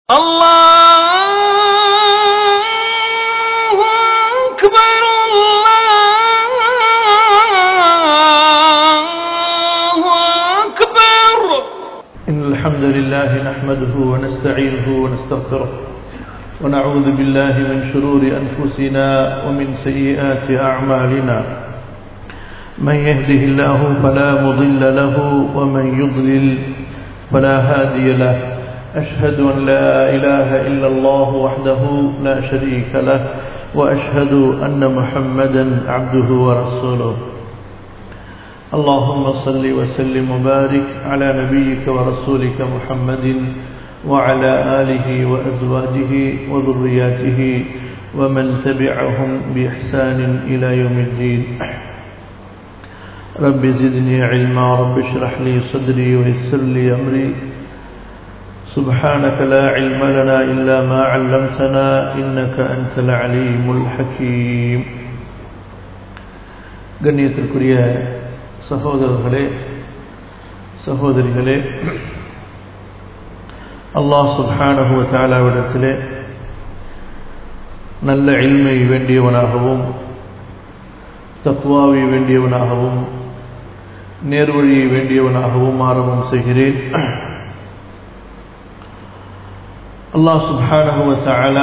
الله أكبر الله أكبر إن الحمد لله نحمده ونستعينه ونستغفره ونعوذ بالله من شرور أنفسنا ومن سيئات أعمالنا من يهده الله فلا مضل له ومن يضلل فلا هادي له أشهد أن لا إله إلا الله وحده لا شريك له وأشهد أن محمدا عبده ورسوله اللهم صل وسلم وبارك على نبيك ورسولك محمد وعلى آله وأزواجه وذرياته ومن تبعهم بإحسان إلى يوم الدين رب زدني علما رب اشرح لي صدري ويسر لي أمري سبحانك لا علم لنا إلا ما علمتنا إنك أنت العليم الحكيم கண்ணியத்திற்குரிய சகோதரர்களே சகோதரிகளே அல்லாஹ் சுப்ஹானஹு வ தஆலாவிடத்திலே நல்ல இல்மை வேண்டியவனாகவும் தக்வாவை வேண்டியவனாகவும் நேர்வழியை வேண்டியவனாகவும் ஆரம்பம் செய்கிறேன் அல்லாஹ் சுப்ஹானஹு வ தஆலா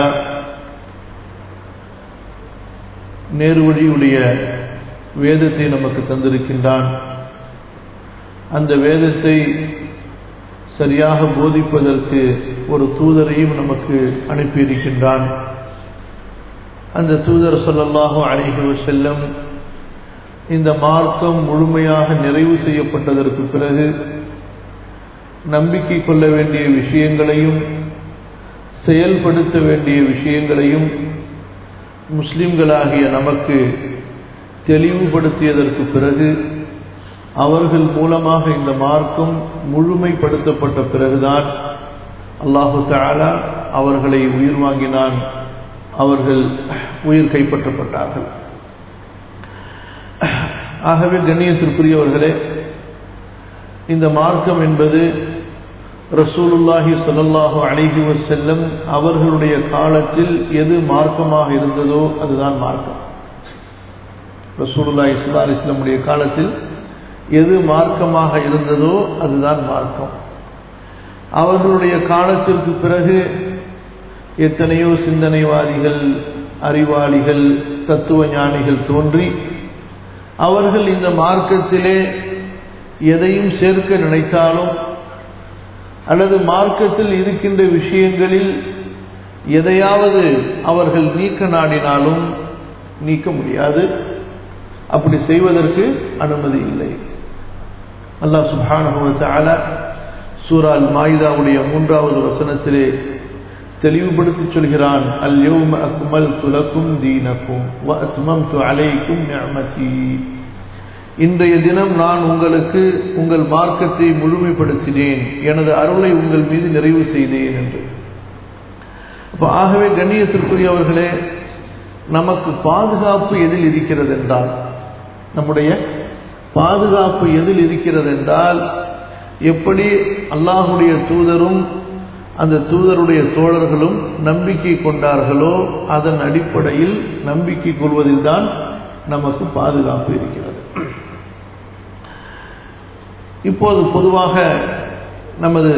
நேர்வழியுடைய வேதத்தை நமக்கு தந்திருக்கின்றான் அந்த வேதத்தை சரியாக போதிப்பதற்கு ஒரு தூதரையும் நமக்கு அனுப்பியிருக்கின்றான் அந்த தூதர் சொல்லல்லாஹு அலைஹி செல்லம் இந்த மார்க்கம் முழுமையாக நிறைவு செய்யப்பட்டதற்கு பிறகு நம்பிக்கை கொள்ள வேண்டிய விஷயங்களையும் செயல்படுத்த வேண்டிய விஷயங்களையும் முஸ்லிம்களாகிய நமக்கு தெளிவுபடுத்தியதற்கு பிறகு அவர்கள் மூலமாக இந்த மார்க்கம் முழுமைப்படுத்தப்பட்ட பிறகுதான் அல்லாஹு தாலா அவர்களை உயிர் வாங்கினான் அவர்கள் உயிர் கைப்பற்றப்பட்டார்கள் ஆகவே கண்ணியத்திற்குரியவர்களே இந்த மார்க்கம் என்பது ரசூலுல்லாஹி சொல்லல்லாஹு அழகி செல்லம் அவர்களுடைய காலத்தில் எது மார்க்கமாக இருந்ததோ அதுதான் மார்க்கம் ரசூலுல்லா இஸ்லா இஸ்லாமுடைய காலத்தில் எது மார்க்கமாக இருந்ததோ அதுதான் மார்க்கம் அவர்களுடைய காலத்திற்கு பிறகு எத்தனையோ சிந்தனைவாதிகள் அறிவாளிகள் தத்துவ ஞானிகள் தோன்றி அவர்கள் இந்த மார்க்கத்திலே எதையும் சேர்க்க நினைத்தாலும் அல்லது மார்க்கத்தில் இருக்கின்ற விஷயங்களில் எதையாவது அவர்கள் நீக்க நாடினாலும் நீக்க முடியாது அப்படி செய்வதற்கு அனுமதி இல்லை அல்லாஹ் சுபானுவத்தால சூரால் மாயுதாவுடைய மூன்றாவது வசனத்திலே தெளிவுபடுத்தி சொல்கிறான் அல்யோம் அக்மல் துலக்கும் தீனக்கும் அத்மம் அலைக்கும் நியமதி இன்றைய தினம் நான் உங்களுக்கு உங்கள் மார்க்கத்தை முழுமைப்படுத்தினேன் எனது அருளை உங்கள் மீது நிறைவு செய்தேன் என்று அப்போ ஆகவே கண்ணியத்திற்குரியவர்களே நமக்கு பாதுகாப்பு எதில் இருக்கிறது என்றால் நம்முடைய பாதுகாப்பு எதில் இருக்கிறது என்றால் எப்படி அல்லாஹுடைய தூதரும் அந்த தூதருடைய தோழர்களும் நம்பிக்கை கொண்டார்களோ அதன் அடிப்படையில் நம்பிக்கை கொள்வதில் தான் நமக்கு பாதுகாப்பு இருக்கிறது இப்போது பொதுவாக நமது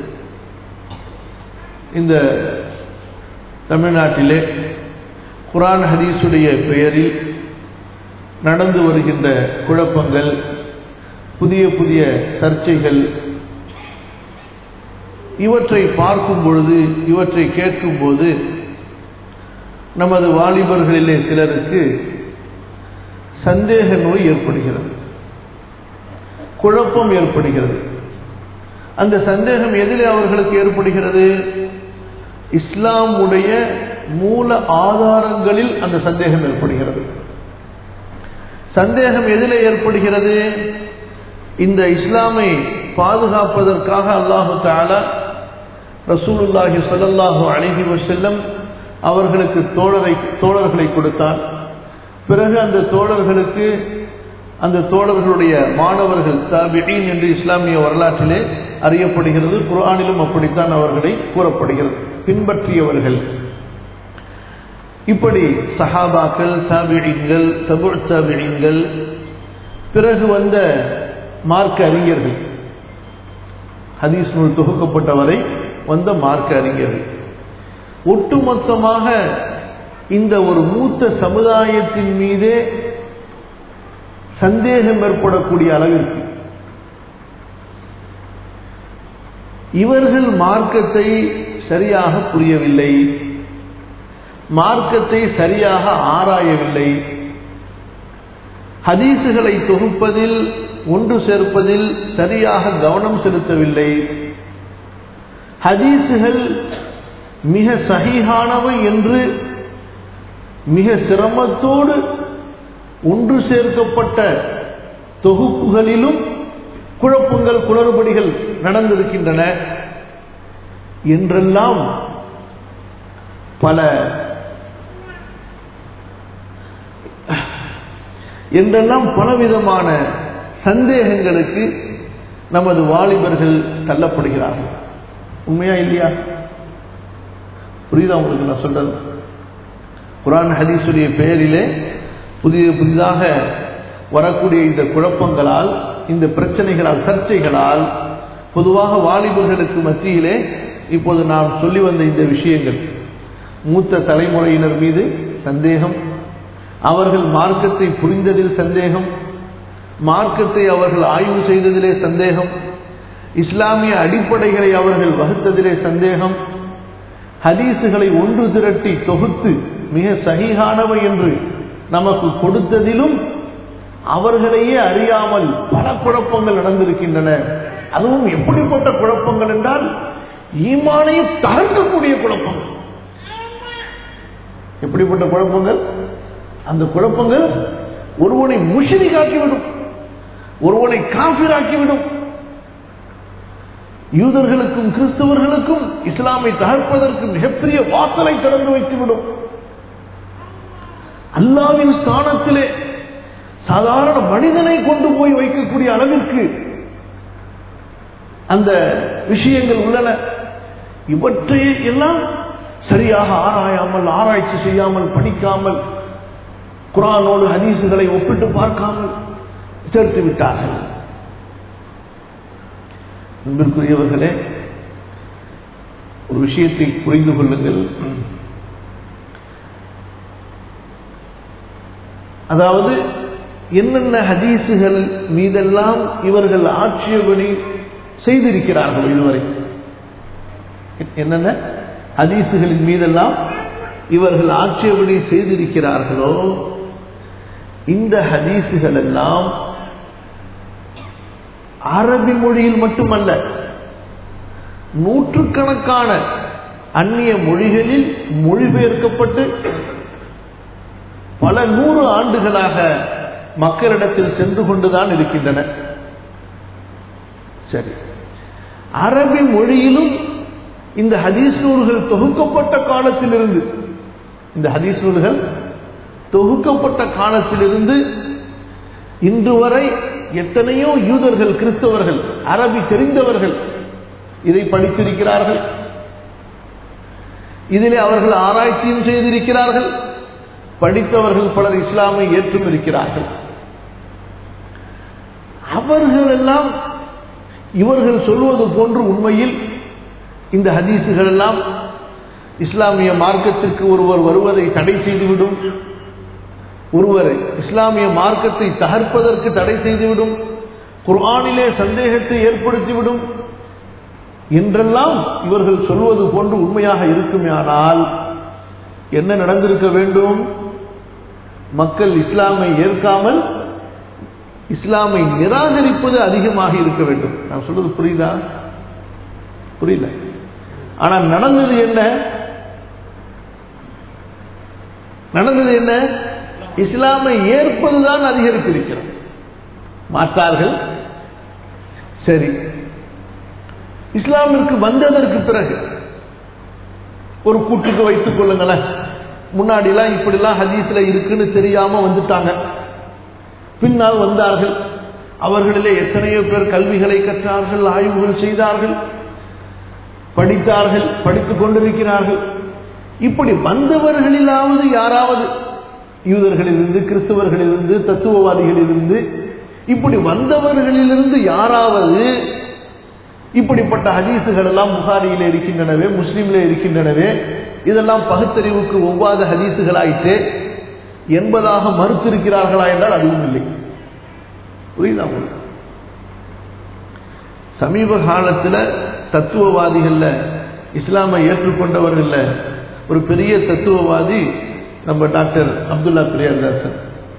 இந்த தமிழ்நாட்டிலே குரான் ஹதீஸுடைய பெயரில் நடந்து வருகின்ற குழப்பங்கள் புதிய புதிய சர்ச்சைகள் இவற்றை பார்க்கும் பொழுது இவற்றை கேட்கும்போது நமது வாலிபர்களிலே சிலருக்கு சந்தேக நோய் ஏற்படுகிறது குழப்பம் ஏற்படுகிறது அந்த சந்தேகம் எதிலே அவர்களுக்கு ஏற்படுகிறது இஸ்லாம் உடைய மூல ஆதாரங்களில் அந்த சந்தேகம் ஏற்படுகிறது சந்தேகம் எதிலே ஏற்படுகிறது இந்த இஸ்லாமை பாதுகாப்பதற்காக அல்லாஹு தாலா ரசூலுல்லாஹி சல்லாஹூ அழகி வசல்லம் அவர்களுக்கு தோழரை தோழர்களை கொடுத்தான் பிறகு அந்த தோழர்களுக்கு அந்த தோழர்களுடைய மாணவர்கள் தாபியின் என்று இஸ்லாமிய வரலாற்றிலே அறியப்படுகிறது குர்ஆனிலும் அப்படித்தான் அவர்களை கூறப்படுகிறது பின்பற்றியவர்கள் இப்படி சஹாபாக்கள் தாபிழிங்கள் தபு தாபிழிங்கள் பிறகு வந்த மார்க்க அறிஞர்கள் ஹதீஸ் நூல் தொகுக்கப்பட்டவரை வந்த மார்க்க அறிஞர்கள் ஒட்டுமொத்தமாக இந்த ஒரு மூத்த சமுதாயத்தின் மீதே சந்தேகம் ஏற்படக்கூடிய அளவிற்கு இவர்கள் மார்க்கத்தை சரியாக புரியவில்லை மார்க்கத்தை சரியாக ஆராயவில்லை ஹதீசுகளை தொகுப்பதில் ஒன்று சேர்ப்பதில் சரியாக கவனம் செலுத்தவில்லை ஹதீசுகள் மிக சகிஹானவை என்று மிக சிரமத்தோடு ஒன்று சேர்க்கப்பட்ட தொகுப்புகளிலும் குழப்பங்கள் குளறுபடிகள் நடந்திருக்கின்றன என்றெல்லாம் பல என்றெல்லாம் பலவிதமான சந்தேகங்களுக்கு நமது வாலிபர்கள் தள்ளப்படுகிறார்கள் உண்மையா இல்லையா புரியுதா உங்களுக்கு நான் சொல்றது குரான் ஹதீஸுடைய பெயரிலே புதிய புதிதாக வரக்கூடிய இந்த குழப்பங்களால் இந்த பிரச்சனைகளால் சர்ச்சைகளால் பொதுவாக வாலிபர்களுக்கு மத்தியிலே இப்போது நாம் சொல்லி வந்த இந்த விஷயங்கள் மூத்த தலைமுறையினர் மீது சந்தேகம் அவர்கள் மார்க்கத்தை புரிந்ததில் சந்தேகம் மார்க்கத்தை அவர்கள் ஆய்வு செய்ததிலே சந்தேகம் இஸ்லாமிய அடிப்படைகளை அவர்கள் வகுத்ததிலே சந்தேகம் ஹதீசுகளை ஒன்று திரட்டி தொகுத்து மிக சகிகானவை என்று நமக்கு கொடுத்ததிலும் அவர்களையே அறியாமல் பல குழப்பங்கள் நடந்திருக்கின்றன அதுவும் எப்படிப்பட்ட குழப்பங்கள் என்றால் ஈமானையும் தகர்க்கக்கூடிய குழப்பங்கள் எப்படிப்பட்ட குழப்பங்கள் அந்த குழப்பங்கள் ஒருவனை முஷிரிக்காக்கிவிடும் ஒருவனை காபிராக்கிவிடும் யூதர்களுக்கும் கிறிஸ்தவர்களுக்கும் இஸ்லாமை தகர்ப்பதற்கு மிகப்பெரிய வாசலை திறந்து வைத்துவிடும் அல்லாவின் ஸ்தானத்திலே சாதாரண மனிதனை கொண்டு போய் வைக்கக்கூடிய அளவிற்கு அந்த விஷயங்கள் உள்ளன இவற்றை எல்லாம் சரியாக ஆராயாமல் ஆராய்ச்சி செய்யாமல் படிக்காமல் குரானோடு ஹதீசுகளை ஒப்பிட்டு பார்க்காமல் சேர்த்து விட்டார்கள் அன்பிற்குரியவர்களே ஒரு விஷயத்தை புரிந்து கொள்ளுங்கள் அதாவது என்னென்ன ஹதீசுகள் மீதெல்லாம் இவர்கள் ஆட்சேபனை செய்திருக்கிறார்கள் இதுவரை என்னென்ன ஹதீசுகளின் மீதெல்லாம் இவர்கள் ஆட்சேபனை செய்திருக்கிறார்களோ இந்த ஹதீசுகள் எல்லாம் அரபி மொழியில் மட்டுமல்ல நூற்றுக்கணக்கான அந்நிய மொழிகளில் மொழிபெயர்க்கப்பட்டு பல நூறு ஆண்டுகளாக மக்களிடத்தில் சென்று கொண்டுதான் இருக்கின்றன சரி அரபி மொழியிலும் இந்த ஹதீஸ் நூல்கள் தொகுக்கப்பட்ட காலத்திலிருந்து இந்த ஹதீஸ் நூல்கள் தொகுக்கப்பட்ட காலத்திலிருந்து இன்று வரை எத்தனையோ யூதர்கள் கிறிஸ்தவர்கள் அரபி தெரிந்தவர்கள் இதை படித்திருக்கிறார்கள் இதிலே அவர்கள் ஆராய்ச்சியும் செய்திருக்கிறார்கள் படித்தவர்கள் பலர் இஸ்லாமை ஏற்றும் இருக்கிறார்கள் அவர்கள் எல்லாம் இவர்கள் சொல்வது போன்று உண்மையில் இந்த ஹதீசுகள் எல்லாம் இஸ்லாமிய மார்க்கத்திற்கு ஒருவர் வருவதை தடை செய்துவிடும் ஒருவர் இஸ்லாமிய மார்க்கத்தை தகர்ப்பதற்கு தடை செய்துவிடும் குர்ஆனிலே சந்தேகத்தை ஏற்படுத்திவிடும் என்றெல்லாம் இவர்கள் சொல்வது போன்று உண்மையாக இருக்குமேயானால் என்ன நடந்திருக்க வேண்டும் மக்கள் இஸ்லாமை ஏற்காமல் இஸ்லாமை நிராகரிப்பது அதிகமாக இருக்க வேண்டும் நான் சொல்றது புரியுதா புரியல ஆனா நடந்தது என்ன நடந்தது என்ன இஸ்லாமை ஏற்பதுதான் அதிகரித்திருக்கிறது மாற்றார்கள் சரி இஸ்லாமிற்கு வந்ததற்கு பிறகு ஒரு கூட்டுக்கு வைத்துக் கொள்ளுங்களேன் முன்னாடிலாம் இப்படிலாம் ஹதீஸ்ல இருக்குன்னு தெரியாம வந்துட்டாங்க பின்னால் வந்தார்கள் அவர்களிலே எத்தனையோ பேர் கல்விகளை கற்றார்கள் ஆய்வுகள் செய்தார்கள் படித்தார்கள் படித்துக் கொண்டிருக்கிறார்கள் இப்படி வந்தவர்களிலாவது யாராவது யூதர்களிலிருந்து கிறிஸ்தவர்களிலிருந்து தத்துவவாதிகளிலிருந்து இப்படி வந்தவர்களிலிருந்து யாராவது இப்படிப்பட்ட ஹதீசுகள் எல்லாம் புகாரியிலே இருக்கின்றனவே முஸ்லீமிலே இருக்கின்றனவே இதெல்லாம் பகுத்தறிவுக்கு ஒவ்வாத ஹதீசுகளாயிற்று என்பதாக மறுத்திருக்கிறார்களா என்றால் அதுவும் இல்லை புரியுதா உங்களுக்கு சமீப காலத்தில் தத்துவவாதிகள்ல இஸ்லாமை ஏற்றுக்கொண்டவர்கள்ல ஒரு பெரிய தத்துவவாதி நம்ம டாக்டர் அப்துல்லா பிரியாதாசன்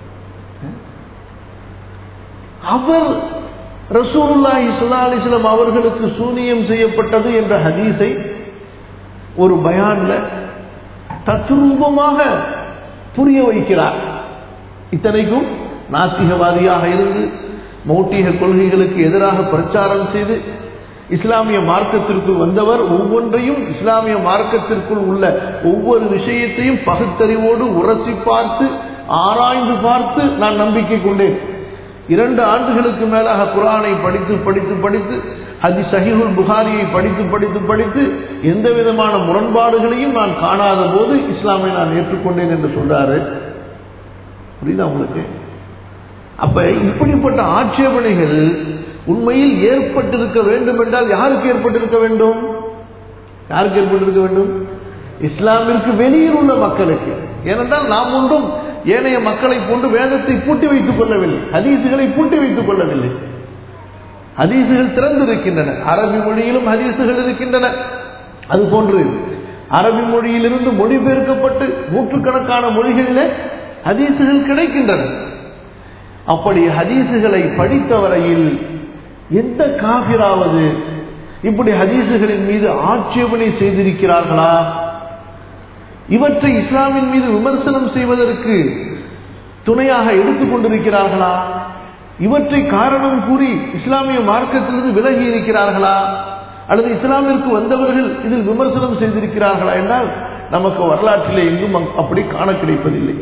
அவர் ரசூலுல்லாஹி ஸல்லல்லாஹு அலைஹி வஸல்லம் அவர்களுக்கு சூனியம் செய்யப்பட்டது என்ற ஹதீஸை ஒரு பயான்ல தத்ரூபமாக புரிய வைக்கிறார் இத்தனைக்கும் நாத்திகவாதியாக இருந்து மௌட்டிக கொள்கைகளுக்கு எதிராக பிரச்சாரம் செய்து இஸ்லாமிய மார்க்கத்திற்குள் வந்தவர் ஒவ்வொன்றையும் இஸ்லாமிய மார்க்கத்திற்குள் உள்ள ஒவ்வொரு விஷயத்தையும் பகுத்தறிவோடு உரசி பார்த்து ஆராய்ந்து பார்த்து நான் நம்பிக்கை கொண்டேன் இரண்டு ஆண்டுகளுக்கு மேலாக குரானை படித்து படித்து படித்து ஹதி சஹிஹுல் புகாரியை படித்து படித்து படித்து எந்த விதமான முரண்பாடுகளையும் நான் காணாத போது இஸ்லாமை நான் ஏற்றுக்கொண்டேன் என்று சொல்றாரு புரியுதா உங்களுக்கு அப்ப இப்படிப்பட்ட ஆட்சேபனைகள் உண்மையில் ஏற்பட்டிருக்க வேண்டும் என்றால் யாருக்கு ஏற்பட்டிருக்க வேண்டும் யாருக்கு ஏற்பட்டிருக்க வேண்டும் இஸ்லாமிற்கு வெளியில் உள்ள மக்களுக்கு ஏனென்றால் நாம் ஒன்றும் ஏனைய மக்களை போன்று வேதத்தை பூட்டி வைத்துக் கொள்ளவில்லை ஹதீசுகளை பூட்டி வைத்துக் கொள்ளவில்லை ஹதீசுகள் திறந்திருக்கின்றன அரபி மொழியிலும் ஹதீசுகள் இருக்கின்றன அது போன்று அரபி மொழியிலிருந்து மொழிபெயர்க்கப்பட்டு நூற்றுக்கணக்கான மொழிகளிலே ஹதீசுகள் கிடைக்கின்றன அப்படி ஹதீசுகளை படித்த வரையில் எந்த காபிராவது இப்படி ஹதீசுகளின் மீது ஆட்சேபனை செய்திருக்கிறார்களா இவற்றை இஸ்லாமின் மீது விமர்சனம் செய்வதற்கு துணையாக எடுத்துக் கொண்டிருக்கிறார்களா இவற்றை காரணம் கூறி இஸ்லாமிய மார்க்கத்திலிருந்து விலகி இருக்கிறார்களா அல்லது இஸ்லாமிற்கு வந்தவர்கள் இதில் விமர்சனம் செய்திருக்கிறார்களா என்றால் நமக்கு வரலாற்றிலே எங்கும் அப்படி காண கிடைப்பதில்லை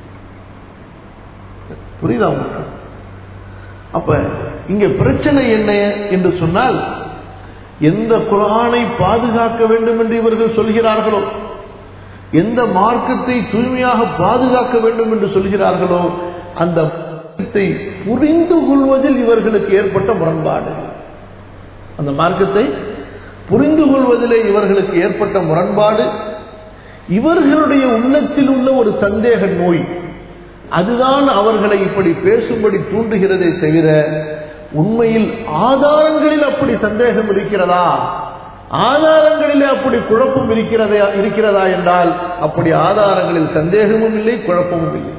புரியுதா உங்களுக்கு அப்ப இங்க பிரச்சனை என்ன என்று சொன்னால் எந்த குரானை பாதுகாக்க வேண்டும் என்று இவர்கள் சொல்கிறார்களோ எந்த மார்க்கத்தை தூய்மையாக பாதுகாக்க வேண்டும் என்று சொல்கிறார்களோ அந்த மார்க்கத்தை புரிந்து கொள்வதில் இவர்களுக்கு ஏற்பட்ட முரண்பாடு அந்த மார்க்கத்தை புரிந்து கொள்வதிலே இவர்களுக்கு ஏற்பட்ட முரண்பாடு இவர்களுடைய உள்ளத்தில் உள்ள ஒரு சந்தேக நோய் அதுதான் அவர்களை இப்படி பேசும்படி தூண்டுகிறதே தவிர உண்மையில் ஆதாரங்களில் அப்படி சந்தேகம் இருக்கிறதா ஆதாரங்களிலே அப்படி குழப்பம் இருக்கிறதா இருக்கிறதா என்றால் அப்படி ஆதாரங்களில் சந்தேகமும் இல்லை குழப்பமும் இல்லை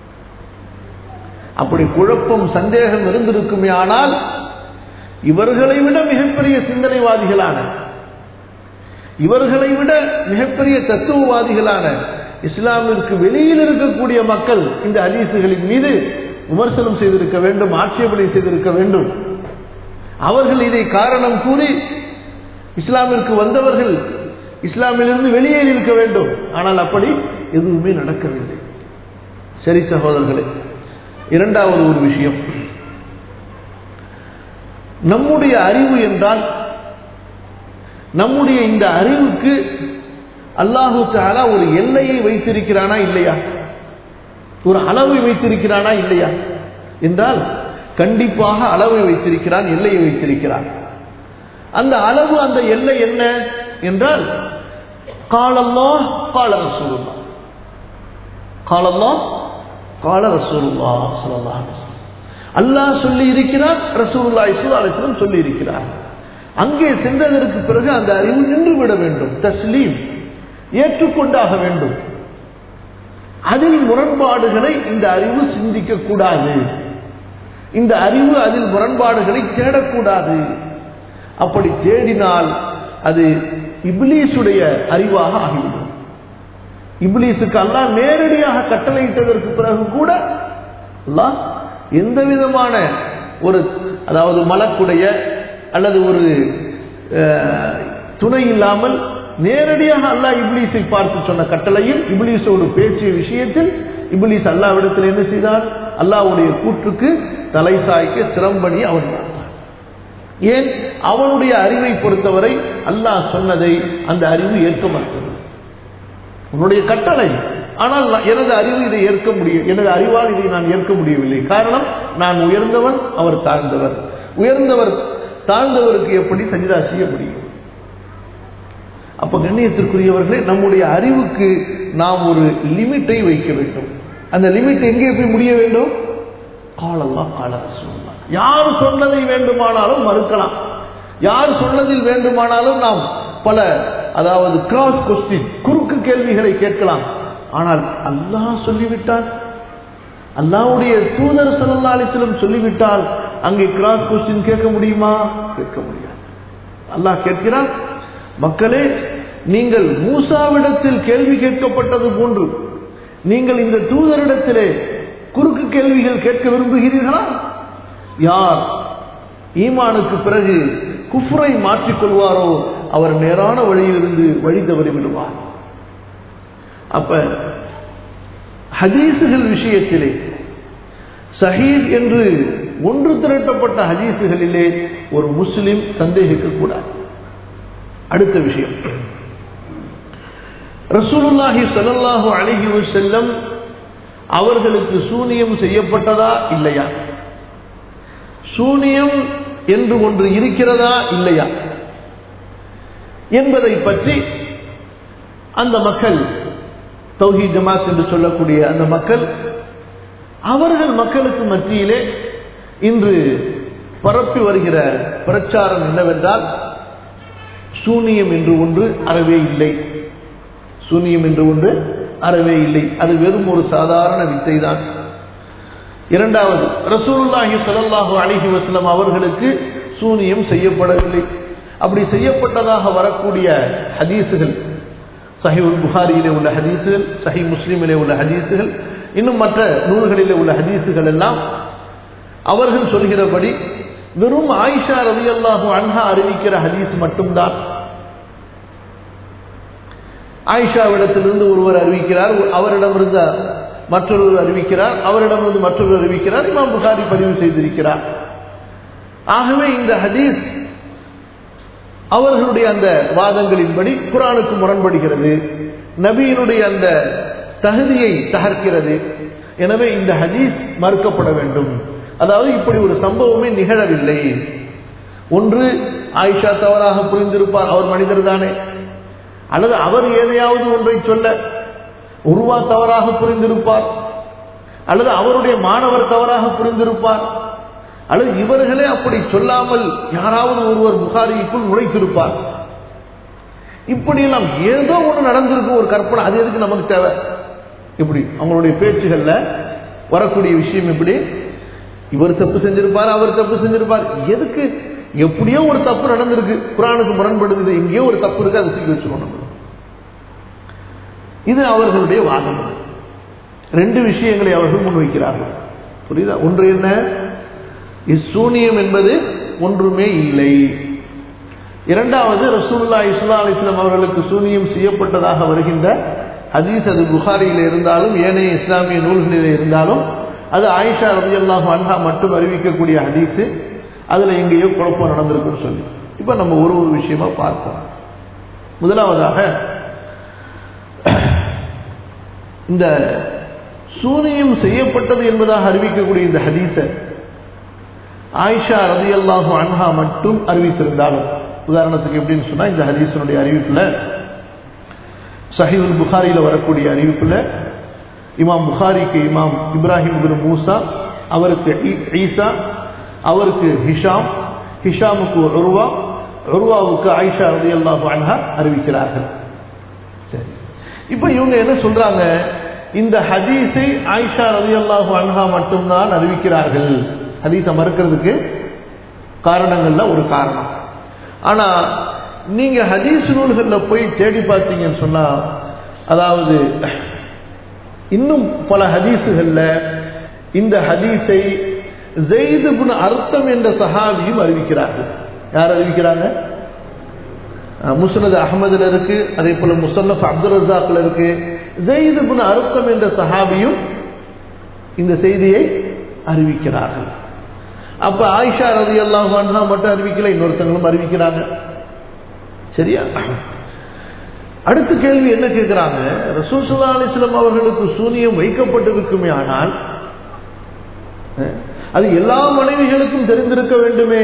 அப்படி குழப்பம் சந்தேகம் இருந்திருக்குமே ஆனால் இவர்களை விட மிகப்பெரிய சிந்தனைவாதிகளான இவர்களை விட மிகப்பெரிய தத்துவவாதிகளான இஸ்லாமிற்கு வெளியில் இருக்கக்கூடிய மக்கள் இந்த ஹதீசுகளின் மீது விமர்சனம் செய்திருக்க வேண்டும் ஆட்சேபனை செய்திருக்க வேண்டும் அவர்கள் இதை காரணம் கூறி இஸ்லாமிற்கு வந்தவர்கள் இஸ்லாமிலிருந்து வெளியேறி இருக்க வேண்டும் ஆனால் அப்படி எதுவுமே நடக்கவில்லை சரி சகோதரர்களே இரண்டாவது ஒரு விஷயம் நம்முடைய அறிவு என்றால் நம்முடைய இந்த அறிவுக்கு அல்லாஹு தாலா ஒரு எல்லையை வைத்திருக்கிறானா இல்லையா ஒரு அளவை வைத்திருக்கிறானா இல்லையா என்றால் கண்டிப்பாக அளவை வைத்திருக்கிறான் எல்லையை வைத்திருக்கிறான் அந்த அளவு அந்த எல்லை என்ன என்றால் காலல்லா கால ரசூலுல்லா காலல்லா கால ரசூலுல்லா ஸல்லல்லாஹு அல்லாஹ் சொல்லி இருக்கிறார் ரசூலுல்லாஹி ஸல்லல்லாஹு அலைஹி வஸல்லம் சொல்லி இருக்கிறார் அங்கே சென்றதற்கு பிறகு அந்த அறிவு நின்று விட வேண்டும் தஸ்லீம் ஏற்றுக்கொண்டாக வேண்டும் அதில் முரண்பாடுகளை இந்த அறிவு சிந்திக்க கூடாது இந்த அறிவு அதில் முரண்பாடுகளை தேடக்கூடாது அப்படி தேடினால் அது இப்லீஸுடைய அறிவாக ஆகிவிடும் இப்லீஸுக்கு அல்லாஹ் நேரடியாக கட்டளையிட்டதற்கு பிறகு கூட அல்லாஹ் எந்த விதமான ஒரு அதாவது மலக்குடைய அல்லது ஒரு துணை இல்லாமல் நேரடியாக அல்லாஹ் இப்லீஸை பார்த்து சொன்ன கட்டளையில் இப்லீஸோடு பேசிய விஷயத்தில் இப்லீஸ் அல்லாவிடத்தில் என்ன செய்தார் அல்லாவுடைய கூற்றுக்கு தலை சாய்க்க சிரம்பணி அவன் பார்த்தான் ஏன் அவனுடைய அறிவை பொறுத்தவரை அல்லாஹ் சொன்னதை அந்த அறிவு ஏற்க மாட்டது உன்னுடைய கட்டளை ஆனால் நான் எனது அறிவு இதை ஏற்க முடியும் எனது அறிவால் இதை நான் ஏற்க முடியவில்லை காரணம் நான் உயர்ந்தவன் அவர் தாழ்ந்தவர் உயர்ந்தவர் தாழ்ந்தவருக்கு எப்படி சஜிதா செய்ய முடியும் அப்ப கண்ணியத்திற்குரியவர்களே நம்முடைய அறிவுக்கு நாம் ஒரு லிமிட்டை வைக்க வேண்டும் அந்த லிமிட் எங்கே போய் முடிய வேண்டும் காலல்லா கால ரசூல்லா யார் சொன்னதை வேண்டுமானாலும் மறுக்கலாம் யார் சொன்னதில் வேண்டுமானாலும் நாம் பல அதாவது கிராஸ் கொஸ்டின் குறுக்கு கேள்விகளை கேட்கலாம் ஆனால் அல்லாஹ் சொல்லிவிட்டார் அல்லாஹ்வுடைய தூதர் ஸல்லல்லாஹு அலைஹி வஸல்லம் சொல்லிவிட்டால் அங்கே கிராஸ் கொஸ்டின் கேட்க முடியுமா கேட்க முடியாது அல்லாஹ் கேட்கிறான் மக்களே நீங்கள் மூசாவிடத்தில் கேள்வி கேட்கப்பட்டது போன்று நீங்கள் இந்த தூதரிடத்திலே குறுக்கு கேள்விகள் கேட்க விரும்புகிறீர்களா யார் ஈமானுக்கு பிறகு குஃப்ரை மாற்றிக்கொள்வாரோ அவர் நேரான வழியிலிருந்து வழி தவறி விடுவார் அப்ப ஹதீசுகள் விஷயத்திலே சஹீத் என்று ஒன்று திரட்டப்பட்ட ஹதீசுகளிலே ஒரு முஸ்லிம் சந்தேகிக்க கூடாது அடுத்த விஷயம் ரசூலுல்லாஹி ஸல்லல்லாஹு அலைஹி வஸல்லம் அவர்களுக்கு சூனியம் செய்யப்பட்டதா இல்லையா சூனியம் என்று ஒன்று இருக்கிறதா இல்லையா என்பதை பற்றி அந்த மக்கள் தௌஹி ஜமாத் என்று சொல்லக்கூடிய அந்த மக்கள் அவர்கள் மக்களுக்கு மத்தியிலே இன்று பரப்பி வருகிற பிரச்சாரம் என்னவென்றால் சூனியம் என்று ஒன்று அறவே இல்லை சூனியம் என்று ஒன்று அறவே இல்லை அது வெறும் ஒரு சாதாரண வித்தை தான் இரண்டாவது ரசூலுல்லாஹி ஸல்லல்லாஹு அலைஹி வஸல்லம் அவர்களுக்கு சூனியம் செய்யப்படவில்லை அப்படி செய்யப்பட்டதாக வரக்கூடிய ஹதீஸுகள் சஹீஹுல் புகாரியிலே உள்ள ஹதீஸுகள் சஹி முஸ்லிமிலே உள்ள ஹதீஸுகள் இன்னும் மற்ற நூல்களிலே உள்ள ஹதீஸுகள் எல்லாம் அவர்கள் சொல்கிறபடி வெறும் ஆயிஷா ரலியல்லாஹு அன்ஹா அறிவிக்கிற ஹதீஸ் மட்டும்தான் ஆயிஷாவிடத்திலிருந்து ஒருவர் அறிவிக்கிறார் அவரிடமிருந்து மற்றொருவர் அறிவிக்கிறார் அவரிடமிருந்து மற்றொருவர் அறிவிக்கிறார் இமாம் புகாரி பதிவு செய்திருக்கிறார் ஆகவே இந்த ஹதீஸ் அவர்களுடைய அந்த வாதங்களின்படி குரானுக்கு முரண்படுகிறது நபியினுடைய அந்த தகுதியை தகர்க்கிறது எனவே இந்த ஹதீஸ் மறுக்கப்பட வேண்டும் அதாவது இப்படி ஒரு சம்பவமே நிகழவில்லை ஒன்று ஆயிஷா தவறாக புரிந்திருப்பார் அவர் மனிதர் தானே அல்லது அவர் ஏதையாவது ஒன்றை சொல்ல உருவா தவறாக புரிந்திருப்பார் அல்லது அவருடைய மாணவர் தவறாக புரிந்திருப்பார் அல்லது இவர்களே அப்படி சொல்லாமல் யாராவது ஒருவர் புகாரிக்குள் நுழைத்திருப்பார் இப்படியெல்லாம் ஏதோ ஒன்று நடந்திருக்கும் ஒரு கற்பனை அது எதுக்கு நமக்கு தேவை இப்படி அவங்களுடைய பேச்சுகள்ல வரக்கூடிய விஷயம் இப்படி இவர் தப்பு செஞ்சிருப்பார் அவர் தப்பு செஞ்சிருப்பார் எதுக்கு எப்படியோ ஒரு தப்பு நடந்திருக்கு குரானுக்கு முரண்படுது எங்கேயோ ஒரு தப்பு இருக்கு அதை தூக்கி வச்சிருவோம் நம்ம இது அவர்களுடைய வாதம் ரெண்டு விஷயங்களை அவர்கள் முன்வைக்கிறார்கள் புரியுதா ஒன்று என்ன இசூனியம் என்பது ஒன்றுமே இல்லை இரண்டாவது ரசூல்லா இஸ்லா அலிஸ்லாம் அவர்களுக்கு சூனியம் செய்யப்பட்டதாக வருகின்ற ஹதீஸ் அது புகாரியில் இருந்தாலும் ஏனைய இஸ்லாமிய நூல்களில் இருந்தாலும் அது ஆயிஷா ரவி அல்லாஹு அன்ஹா மட்டும் அறிவிக்கக்கூடிய ஹதீஸு அதுல எங்கேயோ குழப்பம் நடந்திருக்குன்னு சொல்லி இப்ப நம்ம ஒரு ஒரு விஷயமா பார்ப்போம் முதலாவதாக இந்த சூனியம் செய்யப்பட்டது என்பதாக அறிவிக்கக்கூடிய இந்த ஹதீஸ ஆயிஷா ரதி அல்லாஹு அன்ஹா மட்டும் அறிவித்திருந்தாலும் உதாரணத்துக்கு எப்படின்னு சொன்னா இந்த ஹதீஸனுடைய அறிவிப்புல சஹீவுல் புகாரியில் வரக்கூடிய அறிவிப்புல இமாம் புகாரிக்கு இமாம் இப்ராஹிம் பின் மூசா அவருக்கு ஈசா அவருக்கு ஹிஷாம் ஹிஷாமுக்கு உருவா உருவாவுக்கு ஆயிஷா ரதி அல்லாஹு அன்ஹா அறிவிக்கிறார்கள் சரி இப்ப இவங்க என்ன சொல்றாங்க இந்த ஹதீஸை ஆயிஷா ரதி அல்லாஹு அன்ஹா மட்டும்தான் அறிவிக்கிறார்கள் ஹதீஸை மறுக்கிறதுக்கு காரணங்கள்ல ஒரு காரணம் ஆனா நீங்க ஹதீஸ் நூல்களில் போய் தேடி பார்த்தீங்கன்னு சொன்னா அதாவது இன்னும் பல ஹதீஸுகள்ல இந்த ஹதீஸை ஜெயிதுபுன் அர்த்தம் என்ற சஹாபியும் அறிவிக்கிறார்கள் யார் அறிவிக்கிறாங்க முஸ்னத் அகமதுல இருக்கு அதே போல முசன்னப் அப்துல் ரசாக்ல இருக்கு ஜெயிதுபுன் அர்த்தம் என்ற சஹாபியும் இந்த செய்தியை அறிவிக்கிறார்கள் அப்ப ஆயிஷா ரதி அல்லாஹ் அன்ஹா மட்டும் அறிவிக்கல இன்னொருத்தங்களும் அறிவிக்கிறாங்க சரியா அடுத்த கேள்வி என்ன கேட்கிறாங்க ரசூல் சுல்லா அலிஸ்லாம் அவர்களுக்கு சூனியம் வைக்கப்பட்டிருக்குமே ஆனால் அஹ், அது எல்லா மனைவிகளுக்கும் தெரிந்திருக்க வேண்டுமே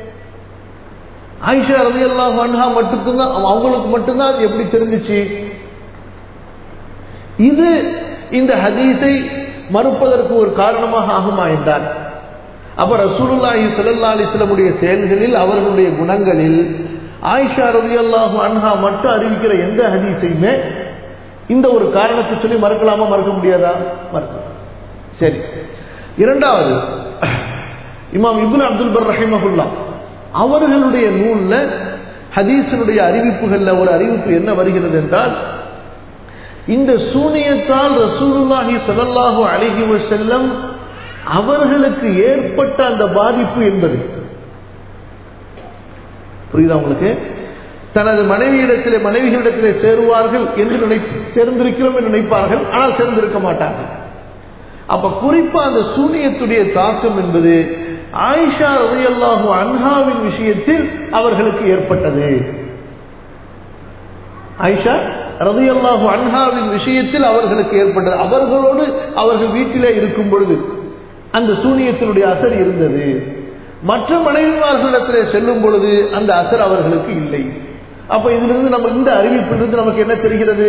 ஆயிஷா ரதி அல்லாஹ் அன்ஹா மட்டும்தான் அவங்களுக்கு மட்டும்தான் அது எப்படி தெரிஞ்சிச்சு இது இந்த ஹதீஸை மறுப்பதற்கு ஒரு காரணமாக ஆகுமா என்றார் அப்ப ரசூலுல்லாஹி ஸல்லல்லாஹு அலைஹி வஸல்லமுடைய செயல்களில் அவர்களுடைய குணங்களில் ஆயிஷா ரலியல்லாஹு அன்ஹா மட்டும் அறிவிக்கிற எந்த ஹதீஸையுமே இந்த ஒரு காரணத்தை சொல்லி மறக்கலாமா மறக்க முடியாதா மறக்கலாம் சரி இரண்டாவது இமாம் இப்னு அப்துல் பர் ரஹிமஹுல்லா அவர்களுடைய நூல்ல ஹதீஸினுடைய அறிவிப்புகள்ல ஒரு அறிவிப்பு என்ன வருகிறது என்றால் இந்த சூனியத்தால் ரசூலுல்லாஹி ஸல்லல்லாஹு அலைஹி வஸல்லம் அவர்களுக்கு ஏற்பட்ட அந்த பாதிப்பு என்பது புரியுதா உங்களுக்கு தனது மனைவியிடத்திலே மனைவிகளிடத்திலே சேருவார்கள் என்று நினை சேர்ந்திருக்கிறோம் என்று நினைப்பார்கள் ஆனால் சேர்ந்திருக்க மாட்டார்கள் அப்ப குறிப்பா அந்த சூனியத்துடைய தாக்கம் என்பது ஆயிஷா ரலியல்லாஹு அன்ஹாவின் விஷயத்தில் அவர்களுக்கு ஏற்பட்டது ஆயிஷா ரதியல்லாஹு அன்ஹாவின் விஷயத்தில் அவர்களுக்கு ஏற்பட்டது அவர்களோடு அவர்கள் வீட்டிலே இருக்கும் பொழுது அந்த சூனியத்தினுடைய அசர் இருந்தது மற்ற மனைவிமார்களிடத்திலே செல்லும் பொழுது அந்த அசர் அவர்களுக்கு இல்லை அப்ப இதிலிருந்து நம்ம இந்த அறிவிப்பிலிருந்து நமக்கு என்ன தெரிகிறது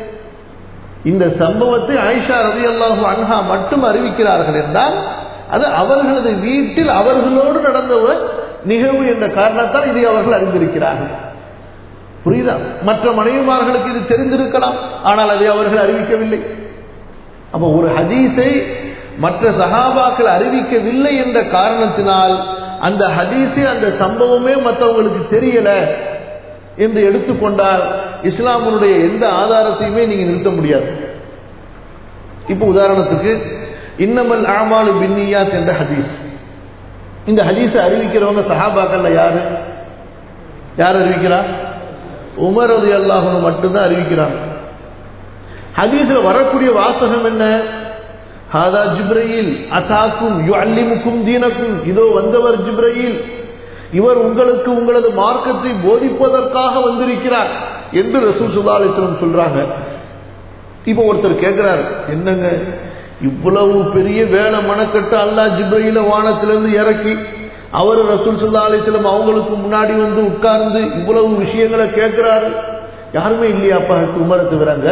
இந்த சம்பவத்தை ஆயிஷா ரதியல்லாஹு அன்ஹா மட்டும் அறிவிக்கிறார்கள் என்றால் அது அவர்களது வீட்டில் அவர்களோடு நடந்த ஒரு நிகழ்வு என்ற காரணத்தால் இதை அவர்கள் அறிந்திருக்கிறார்கள் புரியுதா மற்ற மனைவிமார்களுக்கு இது தெரிந்திருக்கலாம் ஆனால் அதை அவர்கள் அறிவிக்கவில்லை அப்ப ஒரு ஹதீஸை மற்ற சஹாபாக்கள் அறிவிக்கவில்லை என்ற காரணத்தினால் அந்த ஹதீஸே அந்த சம்பவமே மற்றவங்களுக்கு தெரியல என்று எடுத்துக்கொண்டால் இஸ்லாமினுடைய எந்த ஆதாரத்தையுமே நீங்க நிறுத்த முடியாது இப்போ உதாரணத்துக்கு இன்னமல் ஆமாலு பின்னியாத் என்ற ஹதீஸ் இந்த ஹதீஸை அறிவிக்கிறவங்க சஹாபாக்கள்ல யாரு யார் அறிவிக்கிறா உமர் ரதி அல்லாஹனு மட்டும்தான் அறிவிக்கிறாங்க ஹதீஸ்ல வரக்கூடிய வாசகம் என்ன ஹாதா ஜிப்ரயில் அசாக்கும் யுஅல்லிமுக்கும் தீனக்கும் இதோ வந்தவர் ஜிப்ரயில் இவர் உங்களுக்கு உங்களது மார்க்கத்தை போதிப்பதற்காக வந்திருக்கிறார் என்று ரசூல் சுல்லா அலிஸ்லம் சொல்றாங்க இப்போ ஒருத்தர் கேட்கிறார் என்னங்க இவ்வளவு பெரிய வேலை மனக்கட்டு அல்லா ஜிப்ரயில வானத்திலிருந்து இறக்கி அவர் ரசூல் சுல்லா அலிஸ்லம் அவங்களுக்கு முன்னாடி வந்து உட்கார்ந்து இவ்வளவு விஷயங்களை கேட்கிறாரு யாருமே இல்லையாப்பா உமரை தவிராங்க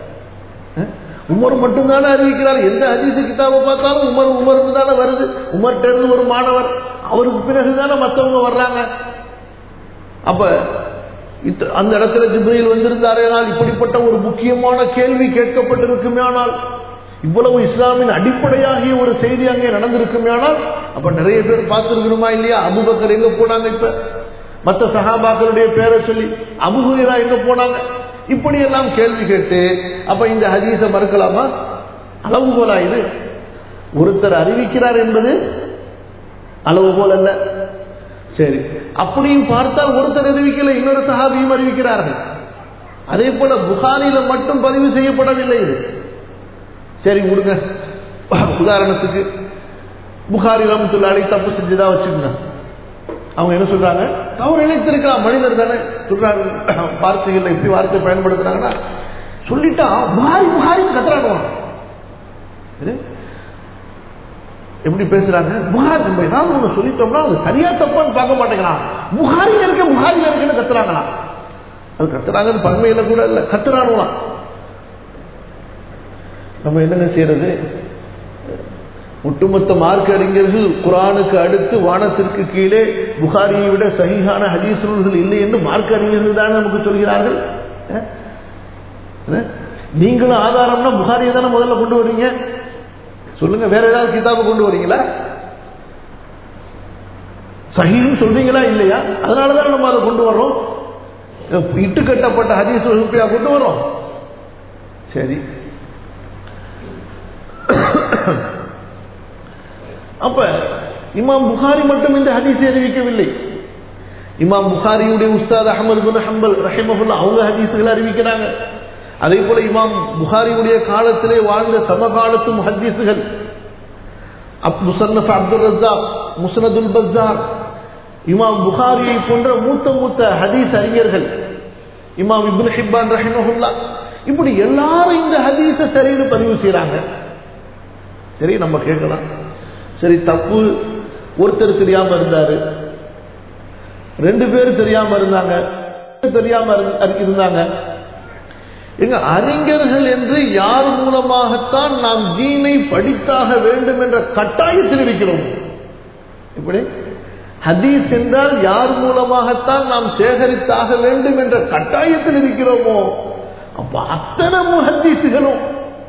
உமர் மட்டும்தானே அறிவிக்கிறார் எந்த ஹதீஸ் கிதாபை பார்த்தாலும் உமர் உமர்னு தானே வருது உமர்கிட்ட இருந்து ஒரு மாணவர் அவருக்கு பிறகுதானே மற்றவங்க வர்றாங்க அப்ப இத்த- அந்த இடத்துல ஜிப்ரீல் வந்திருந்தாரேனால் இப்படிப்பட்ட ஒரு முக்கியமான கேள்வி கேட்கப்பட்டிருக்குமே ஆனால் இவ்வளவு இஸ்லாமின் அடிப்படையாகிய ஒரு செய்தி அங்கே நடந்திருக்குமே ஆனால் அப்ப நிறைய பேர் பார்த்திருக்கணுமா இல்லையா அபுபக்கர் எங்க போனாங்க இப்ப மற்ற சஹாபாக்களுடைய பேரை சொல்லி அபுஹுரா எங்க போனாங்க இப்படி எல்லாம் கேள்வி கேட்டு அப்ப இந்த ஹதீஸை மறுக்கலாமா அளவுகோலா இது ஒருத்தர் அறிவிக்கிறார் என்பது அளவுகோல் அல்ல சரி அப்படியும் பார்த்தால் ஒருத்தர் அறிவிக்கல இன்னொரு சஹாபியும் அறிவிக்கிறார்கள் அதே போல புகாரில மட்டும் பதிவு செய்யப்படவில்லை இது சரி விடுங்க உதாரணத்துக்கு புகாரி ரமத்துல்லாடி தப்பு செஞ்சுதா வச்சுக்கங்க அவங்க என்ன சொல்றாங்க அவர் இழைத்திருக்கலாம் மனிதர் தானே சொல்றாங்க வார்த்தைகள்ல எப்படி வார்த்தை பயன்படுத்துறாங்கன்னா சொல்லிட்டா புகாரி புகாரின்னு கத்துறாங்க இது எப்படி பேசுறாங்க புகாரி நம்ம ஏதாவது ஒண்ணு சொல்லிட்டோம்னா அது சரியா தப்பான்னு பார்க்க மாட்டேங்கிறான் புகாரில இருக்க புகாரில இருக்குன்னு கத்துறாங்களா அது கத்துறாங்கன்னு பன்மையில கூட இல்ல கத்துறானுலாம் நம்ம என்னங்க செய்யறது ஒட்டுமொத்த மார்க் அறிஞர்கள் குரானுக்கு அடுத்து வானத்திற்கு கீழே புகாரியை விட சகிஹான ஹதீஸ் நூல்கள் இல்லை என்று மார்க் அறிஞர்கள் தான் நமக்கு சொல்கிறார்கள் அஹ்? என்ன? நீங்களும் ஆதாரம்னா புகாரியை தானே முதல்ல கொண்டு வரீங்க சொல்லுங்க வேற ஏதாவது கிதாபை கொண்டு வரீங்களா சஹீன்னு சொல்றீங்களா இல்லையா அதனால தான் நம்ம அதை கொண்டு வர்றோம் இட்டு கட்டப்பட்ட ஹதீஸ் வகுப்பையா கொண்டு வரோம் சரி அப்ப இமாம் புகாரி மட்டும் இந்த ஹதீஸை அறிவிக்கவில்லை இமாம் புகாரியுடைய உஸ்தாத் அஹமது பின் ஹம்பல் ரஹிமஹுல்லா அவங்க ஹதீஸுகளை அறிவிக்கிறாங்க அதே போல இமாம் புகாரியுடைய காலத்திலே வாழ்ந்த சமகாலத்து ஹதீஸுகள் அப் முசன்னஃப் அப்துல் ரஸாக் முஸ்னதுல் பஸ்தார் இமாம் புகாரியை போன்ற மூத்த மூத்த ஹதீஸ் அறிஞர்கள் இமாம் இப்னு ஹிப்பான் ரஹிமஹுல்லா இப்படி எல்லாரும் இந்த ஹதீஸை சரின்னு பதிவு செய்றாங்க சரி நம்ம கேட்கலாம் சரி தப்பு ஒருத்தர் தெரியாம இருந்தாரு ரெண்டு பேர் தெரியாம இருந்தாங்க தெரியாம இரு- இருந்தாங்க எங்க அறிஞர்கள் என்று யார் மூலமாகத்தான் நாம் தீனை படித்தாக வேண்டும் என்ற கட்டாயத்தில் இருக்கிறோம் இப்படி ஹதீஸ் என்றால் யார் மூலமாகத்தான் நாம் சேகரித்தாக வேண்டும் என்ற கட்டாயத்தில் இருக்கிறோமோ அப்ப அத்தனை முஹத்தீசுகளும்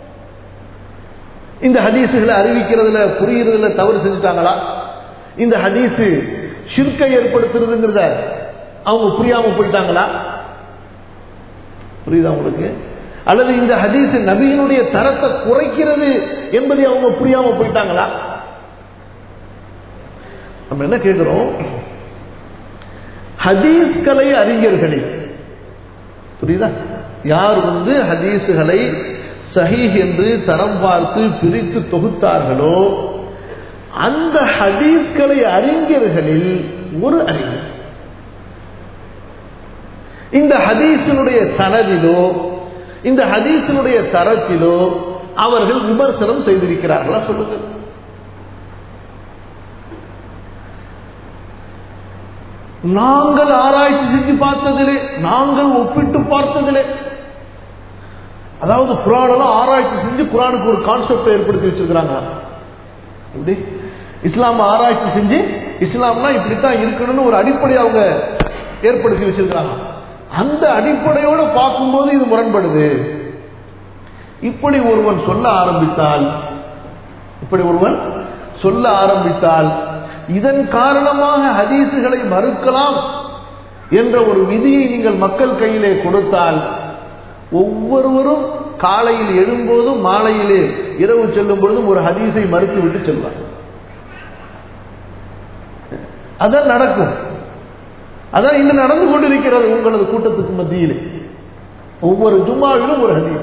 இந்த ஹதீஸுகளை அறிவிக்கிறதுல புரியுறதுல தவறு செஞ்சுட்டாங்களா இந்த ஹதீஸு ஷிர்கை ஏற்படுத்துறதுங்கிறத அவங்க புரியாம போயிட்டாங்களா புரியுதா உங்களுக்கு அல்லது இந்த ஹதீஸ் நபியினுடைய தரத்தை குறைக்கிறது என்பதை அவங்க புரியாம போயிட்டாங்களா நம்ம என்ன கேட்கிறோம் ஹதீஸ் கலை அறிஞர்களை புரியுதா யார் வந்து ஹதீஸுகளை சஹீஹ் என்று தரம் பார்த்து பிரித்து தொகுத்தார்களோ அந்த ஹதீஸ்களை அறிஞர்களில் ஒரு அறிஞர் இந்த ஹதீஸினுடைய சனதிலோ இந்த ஹதீஸினுடைய தரத்திலோ அவர்கள் விமர்சனம் செய்திருக்கிறார்களா சொல்லுங்க நாங்கள் ஆராய்ச்சி செஞ்சு பார்த்ததிலே நாங்கள் ஒப்பிட்டு பார்த்ததிலே அதாவது குரானெல்லாம் ஆராய்ச்சி செஞ்சு குரானுக்கு ஒரு கான்செப்ட் ஏற்படுத்தி வச்சிருக்கிறாங்க எப்படி இஸ்லாம் ஆராய்ச்சி செஞ்சு இஸ்லாம்னா இப்படித்தான் இருக்கணும்னு ஒரு அடிப்படை அவங்க ஏற்படுத்தி வச்சிருக்கிறாங்க அந்த அடிப்படையோடு பார்க்கும்போது இது முரண்படுது இப்படி ஒருவன் சொல்ல ஆரம்பித்தால் இப்படி ஒருவன் சொல்ல ஆரம்பித்தால் இதன் காரணமாக ஹதீசுகளை மறுக்கலாம் என்ற ஒரு விதியை நீங்கள் மக்கள் கையிலே கொடுத்தால் ஒவ்வொருவரும் காலையில் எழும்போதும் மாலையிலே இரவு செல்லும் பொழுதும் ஒரு ஹதீஸை மறுத்து விட்டு செல்வார் அதான் நடக்கும் அதான் இன்னும் நடந்து கொண்டிருக்கிறது உங்களது கூட்டத்துக்கு மத்தியிலே ஒவ்வொரு ஜும்மாவிலும் ஒரு ஹதீஸ்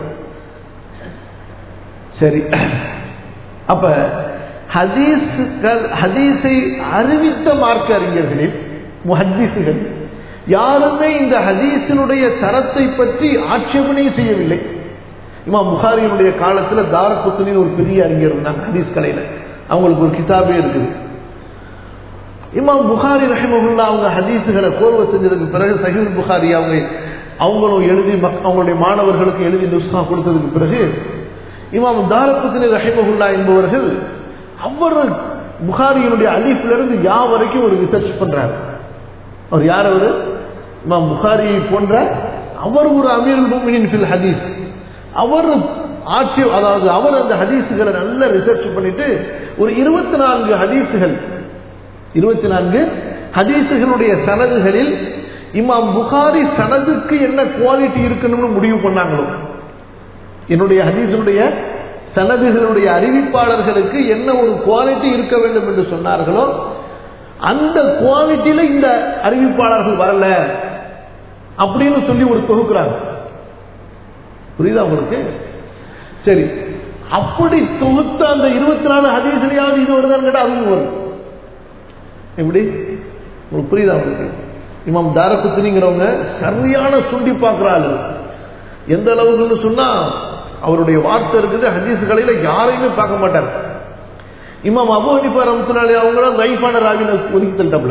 சரி அப்ப ஹதீஸுகள் ஹதீஸை அறிவித்த மார்க்க அறிஞர்களில் முஹத்தீசுகள் யாருமே இந்த ஹதீஸினுடைய தரத்தை பற்றி ஆட்சேபனை செய்யவில்லை இமாம் புகாரியினுடைய காலத்துல தாரகுத்தனின் ஒரு பெரிய அறிஞர் இருந்தாங்க ஹதீஸ் கலையில அவங்களுக்கு ஒரு கிதாபே இருக்குது இமாம் புகாரி ரஹிமகுல்லா அவங்க ஹதீஸுகளை கோர்வை செஞ்சதுக்கு பிறகு சஹீல் புகாரி அவங்க அவங்களும் எழுதி மக்- அவங்களுடைய மாணவர்களுக்கு எழுதி நுஸ்கா கொடுத்ததுக்கு பிறகு இமாம் தாரகுத்தனி ரஹிமகுல்லா என்பவர்கள் அவர் புகாரியினுடைய அலிஃபிலிருந்து யா வரைக்கும் ஒரு ரிசர்ச் பண்றாரு அவர் யார் அவரு இமாம் புகாரி போன்ற அவர் ஒரு அமீருல் முஃமினீன் ஃபில் ஹதீஸ் அவர் ஆட்சி அதாவது அவர் அந்த ஹதீஸுகளை நல்ல ரிசர்ச் பண்ணிட்டு ஒரு இருபத்தி நான்கு ஹதீஸுகள் இருபத்தி நான்கு ஹதீஸுகளுடைய சனதுகளில் இமாம் புகாரி சனதுக்கு என்ன குவாலிட்டி இருக்கணும்னு முடிவு பண்ணாங்களோ என்னுடைய ஹதீஸினுடைய சனதுகளுடைய அறிவிப்பாளர்களுக்கு என்ன ஒரு குவாலிட்டி இருக்க வேண்டும் என்று சொன்னார்களோ அந்த குவாலிட்டியில இந்த அறிவிப்பாளர்கள் வரல அப்படின்னு சொல்லி ஒரு தொகுக்கிறாங்க புரியுதா உங்களுக்கு சரி அப்படி தொகுத்த அந்த இருபத்தி நாலு ஹதீஸ்லையாவது இது வருதான்னு கேட்டா அதுவும் வரும் எப்படி உங்களுக்கு புரியுதா உங்களுக்கு இமாம் தாரகுத்தினிங்கிறவங்க சரியான சுண்டி பார்க்குற ஆளு எந்த அளவுக்குன்னு சொன்னா அவருடைய வார்த்தை இருக்குது ஹதீஸ் கலையில யாரையுமே பார்க்க மாட்டார் இமாம் அபு ஹனிஃபா ரமத்துனாலே அவங்களும் லைஃபான ராவின ஒதுக்கி தள்ளிட்டாப்ல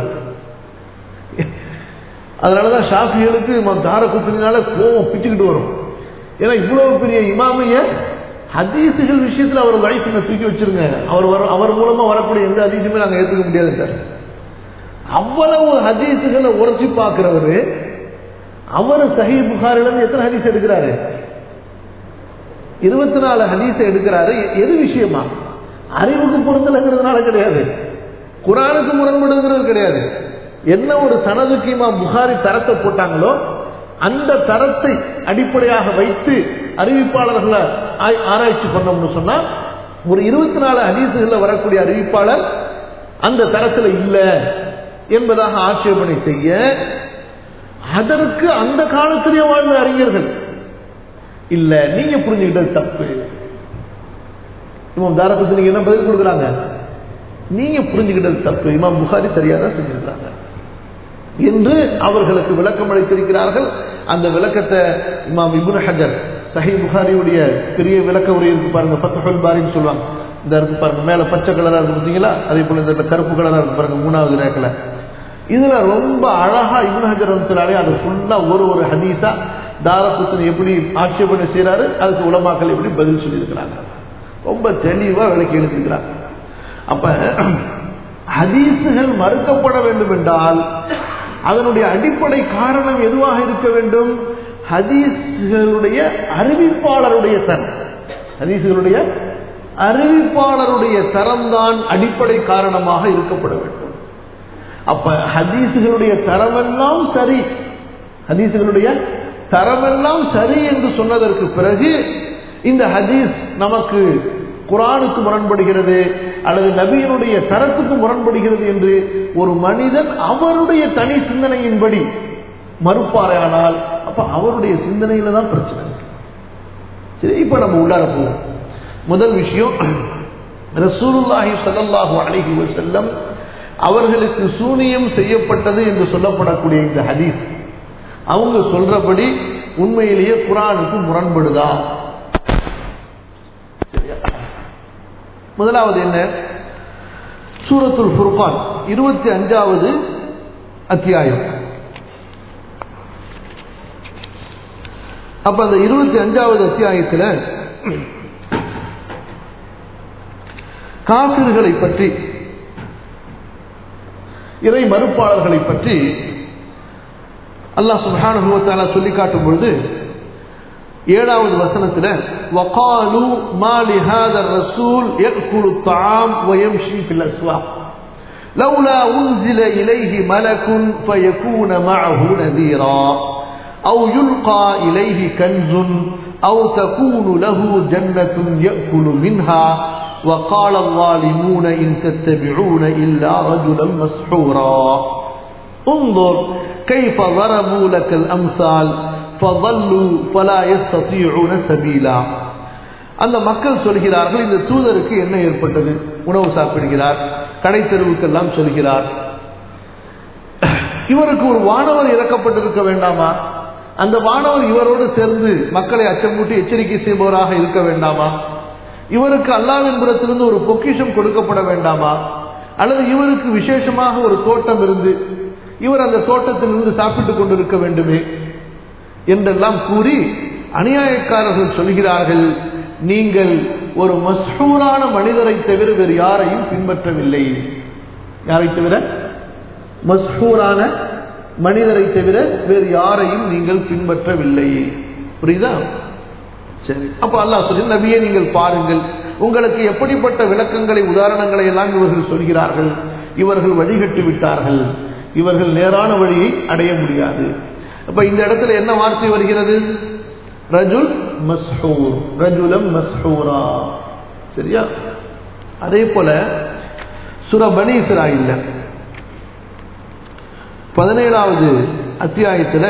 அதனாலதான் ஷாஃபிகளுக்கு இமாம் தாரகுத்தினால கோவம் பிச்சுக்கிட்டு வரும் ஏன்னா இவ்வளவு பெரிய இமாமைய ஹதீஸுகள் விஷயத்துல அவர் லைஃப்ல தூக்கி வச்சிருங்க அவர் வர அவர் மூலமா வரக்கூடிய எந்த ஹதீஸுமே நாங்க ஏத்துக்க முடியாது அவ்வளவு ஹதீஸுகளை உரைச்சி பார்க்கிறவரு அவர் சஹி புகாரில இருந்து எத்தனை ஹதீஸ் எடுக்கிறாரு இருபத்தி நாலு ஹதீஸை எடுக்கிறாரு எது விஷயமா அறிவுக்கு பொருந்தலைங்கிறதுனால கிடையாது குரானுக்கு முரண்படுங்கிறது கிடையாது என்ன ஒரு சனதுக்கு இமாம் புகாரி தரத்தை போட்டாங்களோ அந்த தரத்தை அடிப்படையாக வைத்து அறிவிப்பாளர்களை ஆய்- ஆராய்ச்சி பண்ணோம்னு சொன்னா ஒரு இருபத்தி நாலு ஹதீசுகளில் வரக்கூடிய அறிவிப்பாளர் அந்த தரத்தில் இல்லை என்பதாக ஆட்சேபனை செய்ய அதற்கு அந்த காலத்திலே வாழ்ந்த அறிஞர்கள் இல்ல நீங்க புரிஞ்சுக்கிட்டது தப்பு இவன் தாரத்துக்கு நீங்க என்ன பதில் கொடுக்குறாங்க நீங்க புரிஞ்சுக்கிட்டது தப்பு இமாம் புகாரி சரியா தான் செஞ்சிருக்கிறாங்க என்று அவர்களுக்கு விளக்கம் அளித்திருக்கிறார்கள் அந்த விளக்கத்தை இமாம் இபுன் ஹஜர் சஹி புகாரியுடைய பெரிய விளக்க உரை இருக்கு பாருங்க ஃபத்துல் பாரின்னு சொல்லுவாங்க இந்த இருக்கு பாருங்க மேல பச்சை கலரா இருக்கு பார்த்தீங்களா அதே போல இந்த கருப்பு கலரா இருக்கு பாருங்க மூணாவது ரேக்கில் இதுல ரொம்ப அழகா இபுன் ஹஜர் வந்துட்டாலே அது ஃபுல்லா ஒரு ஒரு ஹதீஸா தாரசுத்தன் எப்படி ஆட்சேபனை செய்யறாரு அதுக்கு உலமாக்கள் எப்படி பதில் சொல்லியிருக்கிறாங்க ரொம்ப தெளிவா விளக்கி எழுதியிருக்கிறாங்க அப்ப ஹதீஸுகள் மறுக்கப்பட வேண்டும் என்றால் அதனுடைய அடிப்படை காரணம் எதுவாக இருக்க வேண்டும் ஹதீஸ்களுடைய அறிவிப்பாளருடைய தரம் ஹதீஸ்களுடைய அறிவிப்பாளருடைய தரம்தான் அடிப்படை காரணமாக இருக்கப்பட வேண்டும் அப்ப ஹதீஸுகளுடைய தரமெல்லாம் சரி ஹதீஸுகளுடைய தரமெல்லாம் சரி என்று சொன்னதற்கு பிறகு இந்த ஹதீஸ் நமக்கு குரானுக்கு முரண்படுகிறது அல்லது நபியினுடைய தரத்துக்கு முரண்படுகிறது என்று ஒரு மனிதன் அவருடைய தனி சிந்தனையின்படி மறுப்பாரையானால் அப்ப அவருடைய சிந்தனையில தான் பிரச்சனை சரி இப்ப நம்ம உள்ளார போவோம் முதல் விஷயம் ரசூலுல்லாஹி ஸல்லல்லாஹு அலைஹி வஸல்லம் அவர்களுக்கு சூனியம் செய்யப்பட்டது என்று சொல்லப்படக்கூடிய இந்த ஹதீஸ் அவங்க சொல்றபடி உண்மையிலேயே குரானுக்கு முரண்படுதா முதலாவது என்ன சூரத்துல் ஃபுர்கான் இருபத்தி அஞ்சாவது அத்தியாயம் அப்ப அந்த இருபத்தி அஞ்சாவது அத்தியாயத்தில் காபிர்களை பற்றி இறை மறுப்பாளர்களை பற்றி அல்லாஹ் சுபானுபவத்தால சொல்லி காட்டும் பொழுது ஏழாவது வசனத்தில் وقالوا ما لهذا الرسول يأكل الطعام ويمشي في الأسواق لولا أنزل إليه ملك فيكون معه نذيرا أو يلقى إليه كنز أو تكون له جنة يأكل منها وقال الظالمون إن تتبعون إلا رجلا مسحورا انظر كيف ضربوا لك الأمثال فضلوا فلا يستطيعون سبيلا அந்த மக்கள் சொல்கிறார்கள் இந்த தூதருக்கு என்ன ஏற்பட்டது உணவு சாப்பிடுகிறார் கடை தெருவுக்கெல்லாம் சொல்கிறார் இவருக்கு ஒரு வானவர் இறக்கப்பட்டிருக்க வேண்டாமா அந்த வானவர் இவரோடு சேர்ந்து மக்களை அச்சமூட்டி எச்சரிக்கை செய்பவராக இருக்க வேண்டாமா இவருக்கு அல்லாவின் புறத்திலிருந்து ஒரு பொக்கிஷம் கொடுக்கப்பட வேண்டாமா அல்லது இவருக்கு விசேஷமாக ஒரு தோட்டம் இருந்து இவர் அந்த தோட்டத்திலிருந்து சாப்பிட்டுக் கொண்டிருக்க வேண்டுமே என்றெல்லாம் கூறி அநியாயக்காரர்கள் சொல்கிறார்கள் நீங்கள் ஒரு மஸ்ஹூரான மனிதரை தவிர வேறு யாரையும் பின்பற்றவில்லை யாரை தவிர மஸ்ஹூரான மனிதரை தவிர வேறு யாரையும் நீங்கள் பின்பற்றவில்லை புரியுதா சரி அப்ப அல்லாஹ் சொல்லி நபியை நீங்கள் பாருங்கள் உங்களுக்கு எப்படிப்பட்ட விளக்கங்களை உதாரணங்களை எல்லாம் இவர்கள் சொல்கிறார்கள் இவர்கள் வழிகட்டு விட்டார்கள் இவர்கள் நேரான வழியை அடைய முடியாது அப்ப இந்த இடத்துல என்ன வார்த்தை வருகிறது ரஜுல் மஸ்ஹூர் ரஜுலம் மஸ்ஹூரா சரியா அதே போல சுர பனி இஸ்ராயில் பதினேழாவது அத்தியாயத்தில்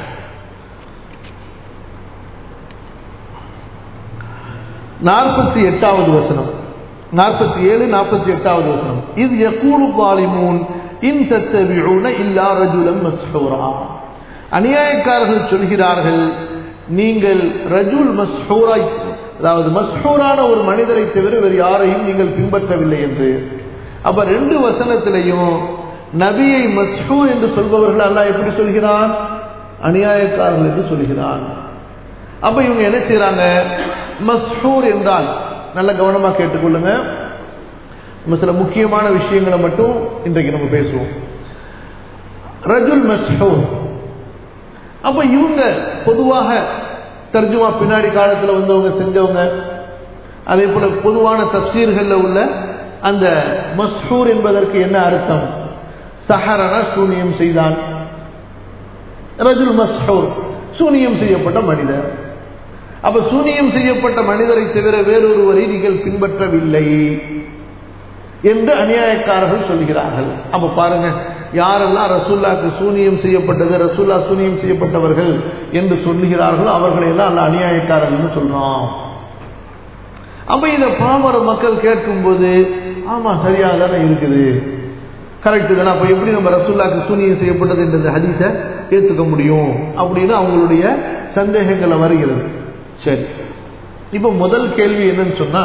நாற்பத்தி எட்டாவது வசனம் நாற்பத்தி ஏழு நாற்பத்தி எட்டாவது வசனம் இது யகூலு பாலிமூன் இன் தத்தபியூன இல்லா ரஜுலம் மஸ்ஹூரா அநியாயக்காரர்கள் சொல்கிறார்கள் நீங்கள் ரஜுல் மஸ்ஹூரா அதாவது மஸ்ஹூரான ஒரு மனிதரை தவிர வேறு யாரையும் நீங்கள் பின்பற்றவில்லை என்று அப்ப ரெண்டு வசனத்திலையும் நபியை மஸ்ஹூர் என்று சொல்பவர்கள் அல்லாஹ் எப்படி சொல்கிறான் அநியாயக்காரர்கள் என்று சொல்கிறான் அப்ப இவங்க என்ன செய்யறாங்க மஸ்ஹூர் என்றால் நல்ல கவனமா கேட்டுக்கொள்ளுங்க நம்ம சில முக்கியமான விஷயங்களை மட்டும் இன்றைக்கு நம்ம பேசுவோம் ரஜுல் மஸ்ஹூர் அப்ப இவங்க பொதுவாக தர்ஜுமா பின்னாடி காலத்தில் வந்தவங்க செஞ்சவங்க அதே போல பொதுவான தப்சீர்கள்ல உள்ள அந்த மஸ்ஹூர் என்பதற்கு என்ன அர்த்தம் சஹரன சூனியம் செய்தான் ரஜுல் மஸ்ஹூர் சூனியம் செய்யப்பட்ட மனிதர் அப்ப சூனியம் செய்யப்பட்ட மனிதரை தவிர வேறொருவரை நீங்கள் பின்பற்றவில்லை என்று அநியாயக்காரர்கள் சொல்கிறார்கள் அப்ப பாருங்க யாரெல்லாம் ரசூல்லாக்கு சூனியம் செய்யப்பட்டது ரசூல்லா சூனியம் செய்யப்பட்டவர்கள் என்று சொல்லுகிறார்களோ அவர்களை எல்லாம் அல்ல அநியாயக்காரர்கள் சொல்றான் அப்ப இதை பாமர மக்கள் கேட்கும்போது ஆமா சரியா தானே இருக்குது கரெக்டு தானே அப்ப எப்படி நம்ம ரசூல்லாக்கு சூனியம் செய்யப்பட்டது என்ற ஹதீஸை ஏத்துக்க முடியும் அப்படின்னு அவங்களுடைய சந்தேகங்களை வருகிறது சரி இப்ப முதல் கேள்வி என்னன்னு சொன்னா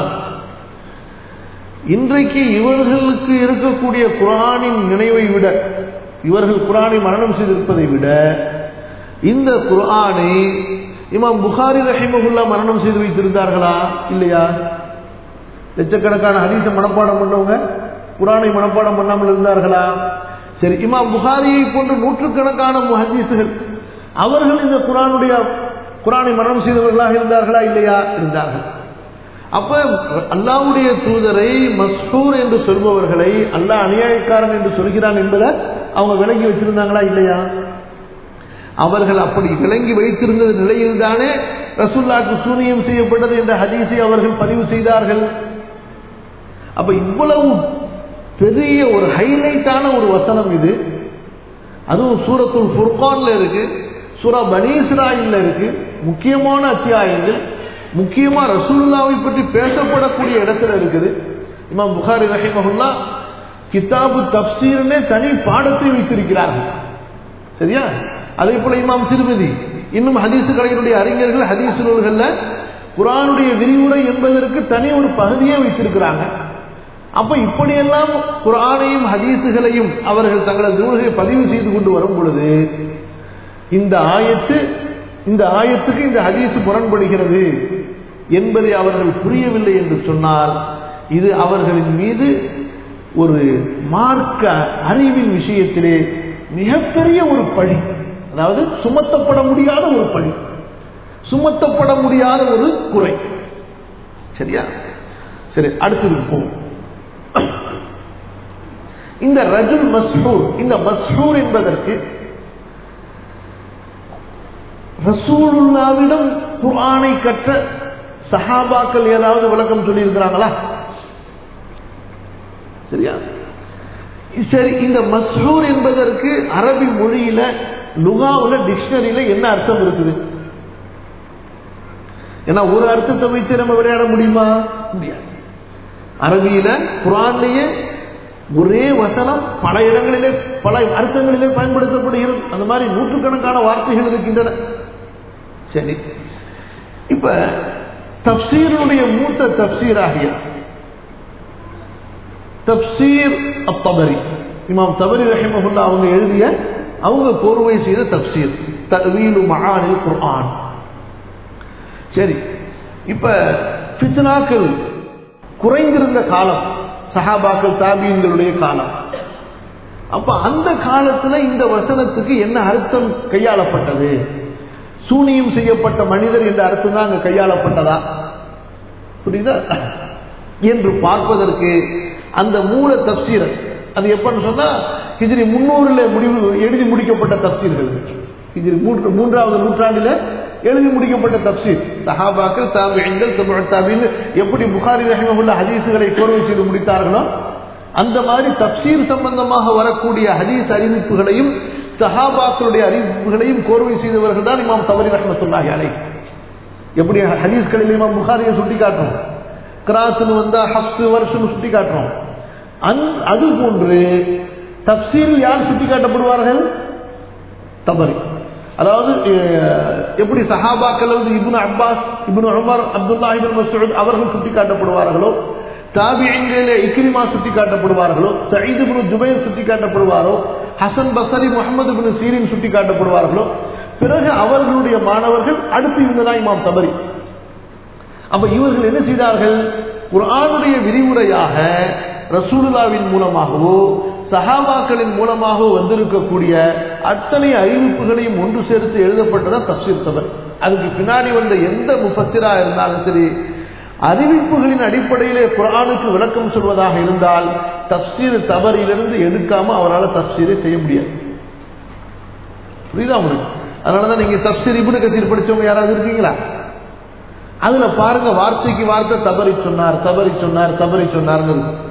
இன்றைக்கு இவர்களுக்கு இருக்கக்கூடிய குரானின் நினைவை விட இவர்கள் குரானை மரணம் செய்திருப்பதை விட இந்த குரானை இமாம் புகாரி ரஹிமகுல்லா மரணம் செய்து வைத்திருந்தார்களா இல்லையா லட்சக்கணக்கான ஹதீச மனப்பாடம் பண்ணவங்க குரானை மனப்பாடம் பண்ணாமல் இருந்தார்களா சரி இமாம் புகாரியை போன்ற நூற்றுக்கணக்கான முஹதீசுகள் அவர்கள் இந்த குரானுடைய குரானை மரணம் செய்தவர்களாக இருந்தார்களா இல்லையா இருந்தார்கள் அப்ப அல்லாவுடைய தூதரை மஸ்ஹூர் என்று சொல்பவர்களை அல்லாஹ் அநியாயக்காரன் என்று சொல்கிறான் என்பதை அவங்க விளங்கி வச்சிருந்தாங்களா இல்லையா அவர்கள் அப்படி விளங்கி வைத்திருந்த நிலையில்தானே ரசுல்லாக்கு சூனியம் செய்யப்பட்டது என்ற ஹதீஸை அவர்கள் பதிவு செய்தார்கள் அப்ப இவ்வளவு பெரிய ஒரு ஹைலைட்டான ஒரு வசனம் இது அதுவும் சூரத்துல் ஃபுர்கான்ல இருக்கு சூரா பனீஸ்ராயில் இருக்கு முக்கியமான அத்தியாயங்கள் முக்கியமா ரசூலுல்லாவை பற்றி பேசப்படக்கூடிய இடத்துல இருக்குது இமாம் புகாரி ரஹிமஹுல்லா கிதாபு தப்சீர்னே தனி பாடத்தை வைத்திருக்கிறார்கள் சரியா அதே போல இமாம் திருமதி இன்னும் ஹதீசு கலைஞருடைய அறிஞர்கள் ஹதீசு நூல்கள்ல குரானுடைய விரிவுரை என்பதற்கு தனி ஒரு பகுதியே வைத்திருக்கிறாங்க அப்ப இப்படியெல்லாம் குரானையும் ஹதீசுகளையும் அவர்கள் தங்களது நூல்களை பதிவு செய்து கொண்டு வரும் பொழுது இந்த ஆயத்து இந்த ஆயத்துக்கு இந்த ஹதீஸ் முரண்படுகிறது என்பதை அவர்கள் புரியவில்லை என்று சொன்னால் இது அவர்களின் மீது ஒரு மார்க்க அறிவின் விஷயத்திலே மிகப்பெரிய ஒரு பழி அதாவது சுமத்தப்பட முடியாத ஒரு பழி சுமத்தப்பட முடியாத ஒரு குறை சரியா சரி அடுத்தது போவோம் இந்த ரஜுல் மஸ்ஹூர் இந்த மஸ்ஹூர் என்பதற்கு ரசூலுல்லாவிடம் குர்ஆனை கற்ற சஹாபாக்கள் ஏதாவது விளக்கம் சொல்லி இருக்கிறாங்களா சரியா சரி இந்த மஸ்ஹூர் என்பதற்கு அரபி மொழியில லுகாவுல டிக்ஷனரியில என்ன அர்த்தம் இருக்குது ஏன்னா ஒரு அர்த்தத்தை வைத்து நம்ம விளையாட முடியுமா முடியாது அரபியில குரான்லயே ஒரே வசனம் பல இடங்களிலே பல அர்த்தங்களிலே பயன்படுத்தப்படுகிறது அந்த மாதிரி நூற்றுக்கணக்கான வார்த்தைகள் இருக்கின்றன சரி இப்ப தப்சீருடைய மூத்த தப்சீராகிய தப்சீர் அத்தபரி இமாம் தபரி ரஹிமஹுல்லா அவங்க எழுதிய அவங்க கோர்வை செய்த தப்சீர் தவீலு மகானில் குர்ஆன் சரி இப்ப ஃபித்னாக்கள் குறைந்திருந்த காலம் சஹாபாக்கள் தாபியங்களுடைய காலம் அப்ப அந்த காலத்துல இந்த வசனத்துக்கு என்ன அர்த்தம் கையாளப்பட்டது சூனியம் செய்யப்பட்ட மனிதர் என்ற அர்த்தம் தான் அங்க கையாளப்பட்டதா புரியுதா என்று பார்ப்பதற்கு அந்த மூல தப்சீர் அது எப்பன்னு சொன்னா ஹிஜ்ரி முன்னூறுல முடிவு எழுதி முடிக்கப்பட்ட தப்சீர்கள் ஹிஜ்ரி மூன்று மூன்றாவது நூற்றாண்டில எழுதி முடிக்கப்பட்ட தப்சீர் சஹாபாக்கள் தாபியங்கள் தமிழ் தாபின்னு எப்படி புகாரி ரஹிமகுள்ள ஹதீசுகளை கோர்வை செய்து முடித்தார்களோ அந்த மாதிரி தப்சீர் சம்பந்தமாக வரக்கூடிய ஹதீஸ் அறிவிப்புகளையும் சஹாபாக்களுடைய அறிவிப்புகளையும் கோர்வை செய்தவர்கள் தான் இமாம் தவறி ரஹமத்துல்லாஹி அலை எப்படி ஹதீஸ்களில் இமாம் புகாரியை சுட்டி காட்டுறோம் கிராத்துன்னு வந்தா ஹப்ஸ் வருஷம் சுட்டி காட்டுறோம் அந் அது போன்று தப்சீரில் யார் சுட்டி காட்டப்படுவார்கள் தபரி அதாவது எப்படி சஹாபாக்கள் வந்து Ibn Abbas Ibn Umar Abdullah Ibn Masud அவர்கள் சுட்டி காட்டப்படுவார்களோ தாபியங்களிலே இக்ரிமா சுட்டி காட்டப்படுவார்களோ சயீத் இப்னு ஜுபைர் சுட்டி காட்டப்படுவாரோ ஹசன் பசரி முகமது இப்னு சீரின் சுட்டி காட்டப்படுவார்களோ பிறகு அவர்களுடைய மாணவர்கள் அடுத்து இவங்கதான் இமாம் தபரி அப்ப இவர்கள் என்ன செய்தார்கள் குர்ஆனுடைய விரிவுரையாக ரசூலுல்லாவின் மூலமாகவோ சஹாபாக்களின் மூலமாக வந்திருக்கக்கூடிய அத்தனை அறிவிப்புகளையும் ஒன்று சேர்த்து எழுதப்பட்டதான் தப்சீர் தபர் அதுக்கு பின்னாடி வந்த எந்த முஃபத்திரா இருந்தாலும் சரி அறிவிப்புகளின் அடிப்படையிலே குரானுக்கு விளக்கம் சொல்வதாக இருந்தால் தப்சீர் தவறிலிருந்து எடுக்காம அவரால் தப்சீரை செய்ய முடியாது புரியுதா உங்களுக்கு அதனாலதான் நீங்க தப்சீர் இபுனு கத்தீர் படிச்சவங்க யாராவது இருக்கீங்களா அதுல பாருங்க வார்த்தைக்கு வார்த்தை தவறி சொன்னார் தவறி சொன்னார் தவறி சொன்னார்னு இருக்கும்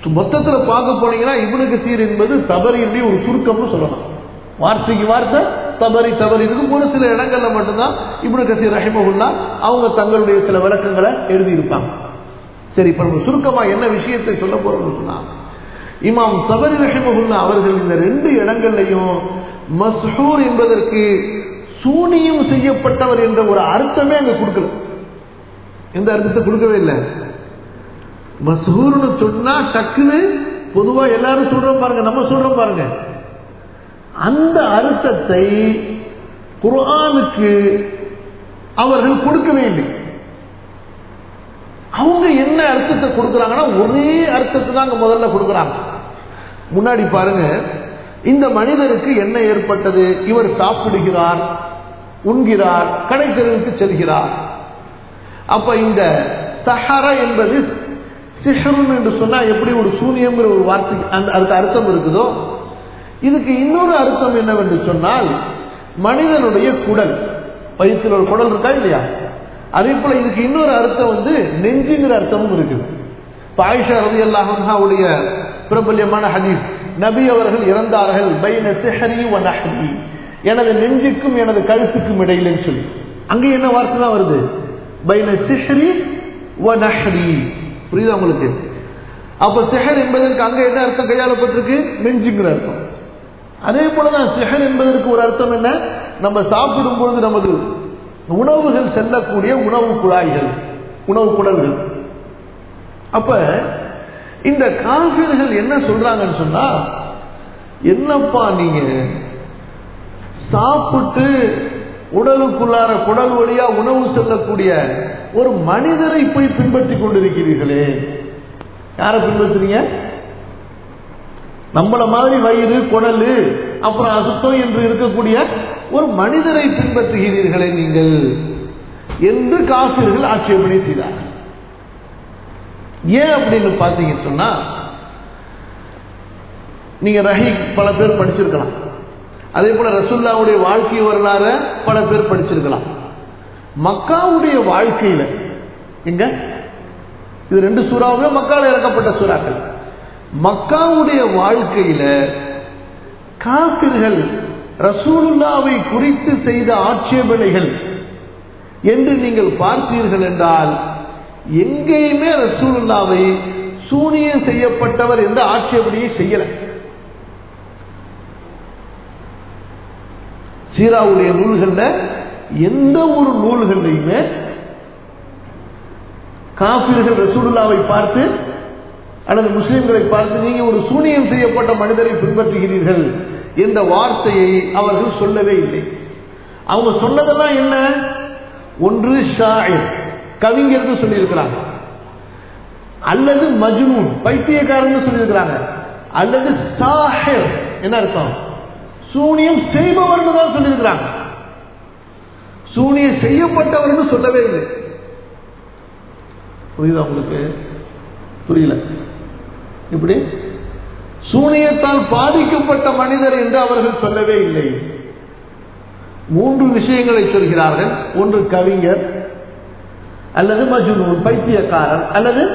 மொத்தத்தில் பார்க்க போனீங்கன்னா இபுனு கசீர் என்பது தபரியுடைய ஒரு சுருக்கம்னு சொல்லலாம் வார்த்தைக்கு வார்த்தை தவறி தவறி இருக்கும் ஒரு சில இடங்கள்ல மட்டும்தான் இப்னு கசீர் ரஹிமஹுல்லா அவங்க தங்களுடைய சில விளக்கங்களை எழுதியிருப்பாங்க சரி இப்ப நம்ம சுருக்கமா என்ன விஷயத்தை சொல்ல போறோம்னு சொன்னா இமாம் தபரி ரஹிமஹுல்லா அவர்கள் இந்த ரெண்டு இடங்கள்லையும் மஸ்ஹூர் என்பதற்கு சூனியம் செய்யப்பட்டவர் என்ற ஒரு அர்த்தமே அங்க கொடுக்கல எந்த அர்த்தத்தை கொடுக்கவே இல்லை மஸ்ஹூர்னு சொன்னா டக்குன்னு பொதுவா எல்லாரும் சொல்றோம் பாருங்க நம்ம சொல்றோம் பாருங்க அந்த அர்த்தத்தை குர்ஆனுக்கு அவர்கள் கொடுக்கவே இல்லை அவங்க என்ன அர்த்தத்தை கொடுக்குறாங்கன்னா ஒரே அர்த்தத்தை தான் அங்க முதல்ல கொடுக்குறாங்க முன்னாடி பாருங்க இந்த மனிதருக்கு என்ன ஏற்பட்டது இவர் சாப்பிடுகிறார் உண்கிறார் கடை தெருவுக்கு செல்கிறார் அப்ப இந்த சஹர என்பது சிஹருன் என்று சொன்னா எப்படி ஒரு சூனியம்ங்கிற ஒரு வார்த்தை அந்த அதுக்கு அர்த்தம் இருக்குதோ இதுக்கு இன்னொரு அர்த்தம் என்னவென்று சொன்னால் மனிதனுடைய குடல் வயிற்றில் ஒரு குடல் இருக்கா இல்லையா அதே போல இதுக்கு இன்னொரு அர்த்தம் வந்து நெஞ்சுங்கிற அர்த்தமும் இருக்குது இப்ப ஆயிஷா ரவி அல்லாஹுடைய பிரபல்யமான ஹதீஸ் நபி அவர்கள் இறந்தார்கள் பைன சிஹரி வ நஹ்ரி எனது நெஞ்சுக்கும் எனது கழுத்துக்கும் இடையிலன்னு சொல்லி அங்க என்ன வார்த்தை தான் வருது பைன சிஹரி வ நஹ்ரி புரியுதா உங்களுக்கு அப்ப சிஹர் என்பதற்கு அங்க என்ன அர்த்தம் கையாளப்பட்டிருக்கு நெஞ்சுங்கிற அர்த்தம் அதே போலதான் சிஹர் என்பதற்கு ஒரு அர்த்தம் என்ன நம்ம சாப்பிடும் பொழுது நமது உணவுகள் செல்லக்கூடிய உணவு குழாய்கள் உணவு குடல்கள் அப்ப இந்த காபிர்கள் என்ன சொல்றாங்கன்னு சொன்னா என்னப்பா நீங்க சாப்பிட்டு உடலுக்குள்ளார குடல் வழியா உணவு செல்லக்கூடிய ஒரு மனிதரை போய் பின்பற்றி கொண்டிருக்கிறீர்களே யாரை பின்பற்றுறீங்க நம்மள மாதிரி வயிறு குடல் அப்புறம் அசுத்தம் என்று இருக்கக்கூடிய ஒரு மனிதரை பின்பற்றுகிறீர்களே நீங்கள் என்று காபிர்கள் ஆட்சேபனை செய்தார்கள் ஏன் அப்படின்னு பார்த்தீங்கன்னு சொன்னா நீங்க ரஹி பல பேர் படிச்சிருக்கலாம் அதே போல ரசுல்லாவுடைய வாழ்க்கை வரலாற பல பேர் படிச்சிருக்கலாம் மக்காவுடைய வாழ்க்கையில எங்க இது ரெண்டு சூறாவுமே மக்கால இறக்கப்பட்ட சூறாக்கள் மக்காவுடைய வாழ்க்கையில காபிர்கள் ரசூலுல்லாவை குறித்து செய்த ஆட்சேபனைகள் என்று நீங்கள் பார்த்தீர்கள் என்றால் எங்கேயுமே ரசூலுல்லாவை சூனியம் செய்யப்பட்டவர் என்ற ஆட்சேபனையை செய்யல சீராவுடைய நூல்கள்ல எந்த ஒரு நூல்கள்லையுமே காபிர்கள் ரசூலுல்லாவை பார்த்து அல்லது முஸ்லிம்களை பார்த்து நீங்க ஒரு சூனியம் செய்யப்பட்ட மனிதரை பின்பற்றுகிறீர்கள் என்ற வார்த்தையை அவர்கள் சொல்லவே இல்லை அவங்க சொன்னதெல்லாம் என்ன ஒன்று ஷாயர் கவிஞர்னு சொல்லியிருக்கிறாங்க அல்லது மஜ்னூன் பைத்தியக்காரன் சொல்லியிருக்கிறாங்க அல்லது சாஹிர் என்ன அர்த்தம் சூனியம் செய்பவர்னு தான் சொல்லியிருக்கிறாங்க சூனியம் செய்யப்பட்டவர்னு சொல்லவே இல்லை புரியுதா உங்களுக்கு புரியல இப்படி சூனியத்தால் பாதிக்கப்பட்ட மனிதர் என்று அவர்கள் சொல்லவே இல்லை மூன்று விஷயங்களை சொல்கிறார்கள் ஒன்று கவிஞர் அல்லது மஜ்னூன் பைத்தியக்காரர் அல்லது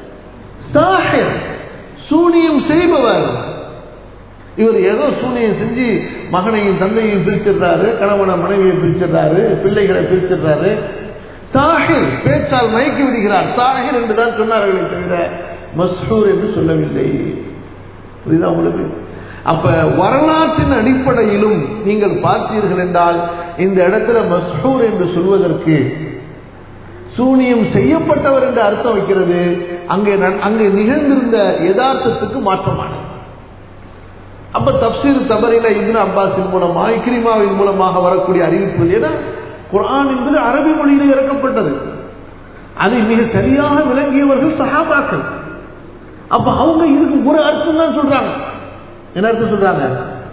சாஹிர் சூனியம் செய்பவர் இவர் ஏதோ சூனியம் செஞ்சு மகனையும் தந்தையும் பிரிச்சிடுறாரு கணவனை மனைவியை பிரிச்சிடுறாரு பிள்ளைகளை பிரிச்சிடுறாரு சாஹிர் பேச்சால் மயக்கி விடுகிறார் சாஹிர் என்று தான் சொன்னார்களே தவிர மஸ்ஹூர் என்று சொல்லவில்லை புரியுதா உங்களுக்கு அப்ப வரலாற்றின் அடிப்படையிலும் நீங்கள் பார்த்தீர்கள் என்றால் இந்த இடத்துல மஸ்ஹூர் என்று சொல்வதற்கு சூனியம் செய்யப்பட்டவர் என்று அர்த்தம் வைக்கிறது அங்கே அங்கே நிகழ்ந்திருந்த யதார்த்தத்துக்கு மாற்றமானது அப்ப தப்சீர் தபரில இப்னு அப்பாஸின் மூலமா இக்ரிமாவின் மூலமாக வரக்கூடிய அறிவிப்புகள் ஏன்னா குரான் என்பது அரபி மொழியில் இறக்கப்பட்டது அதை மிக சரியாக விளங்கியவர்கள் சஹாபாக்கள் அப்ப அவங்க இதுக்கு ஒரு அர்த்தம் தான் சொல்றாங்க என்ன அர்த்தம் சொல்றாங்க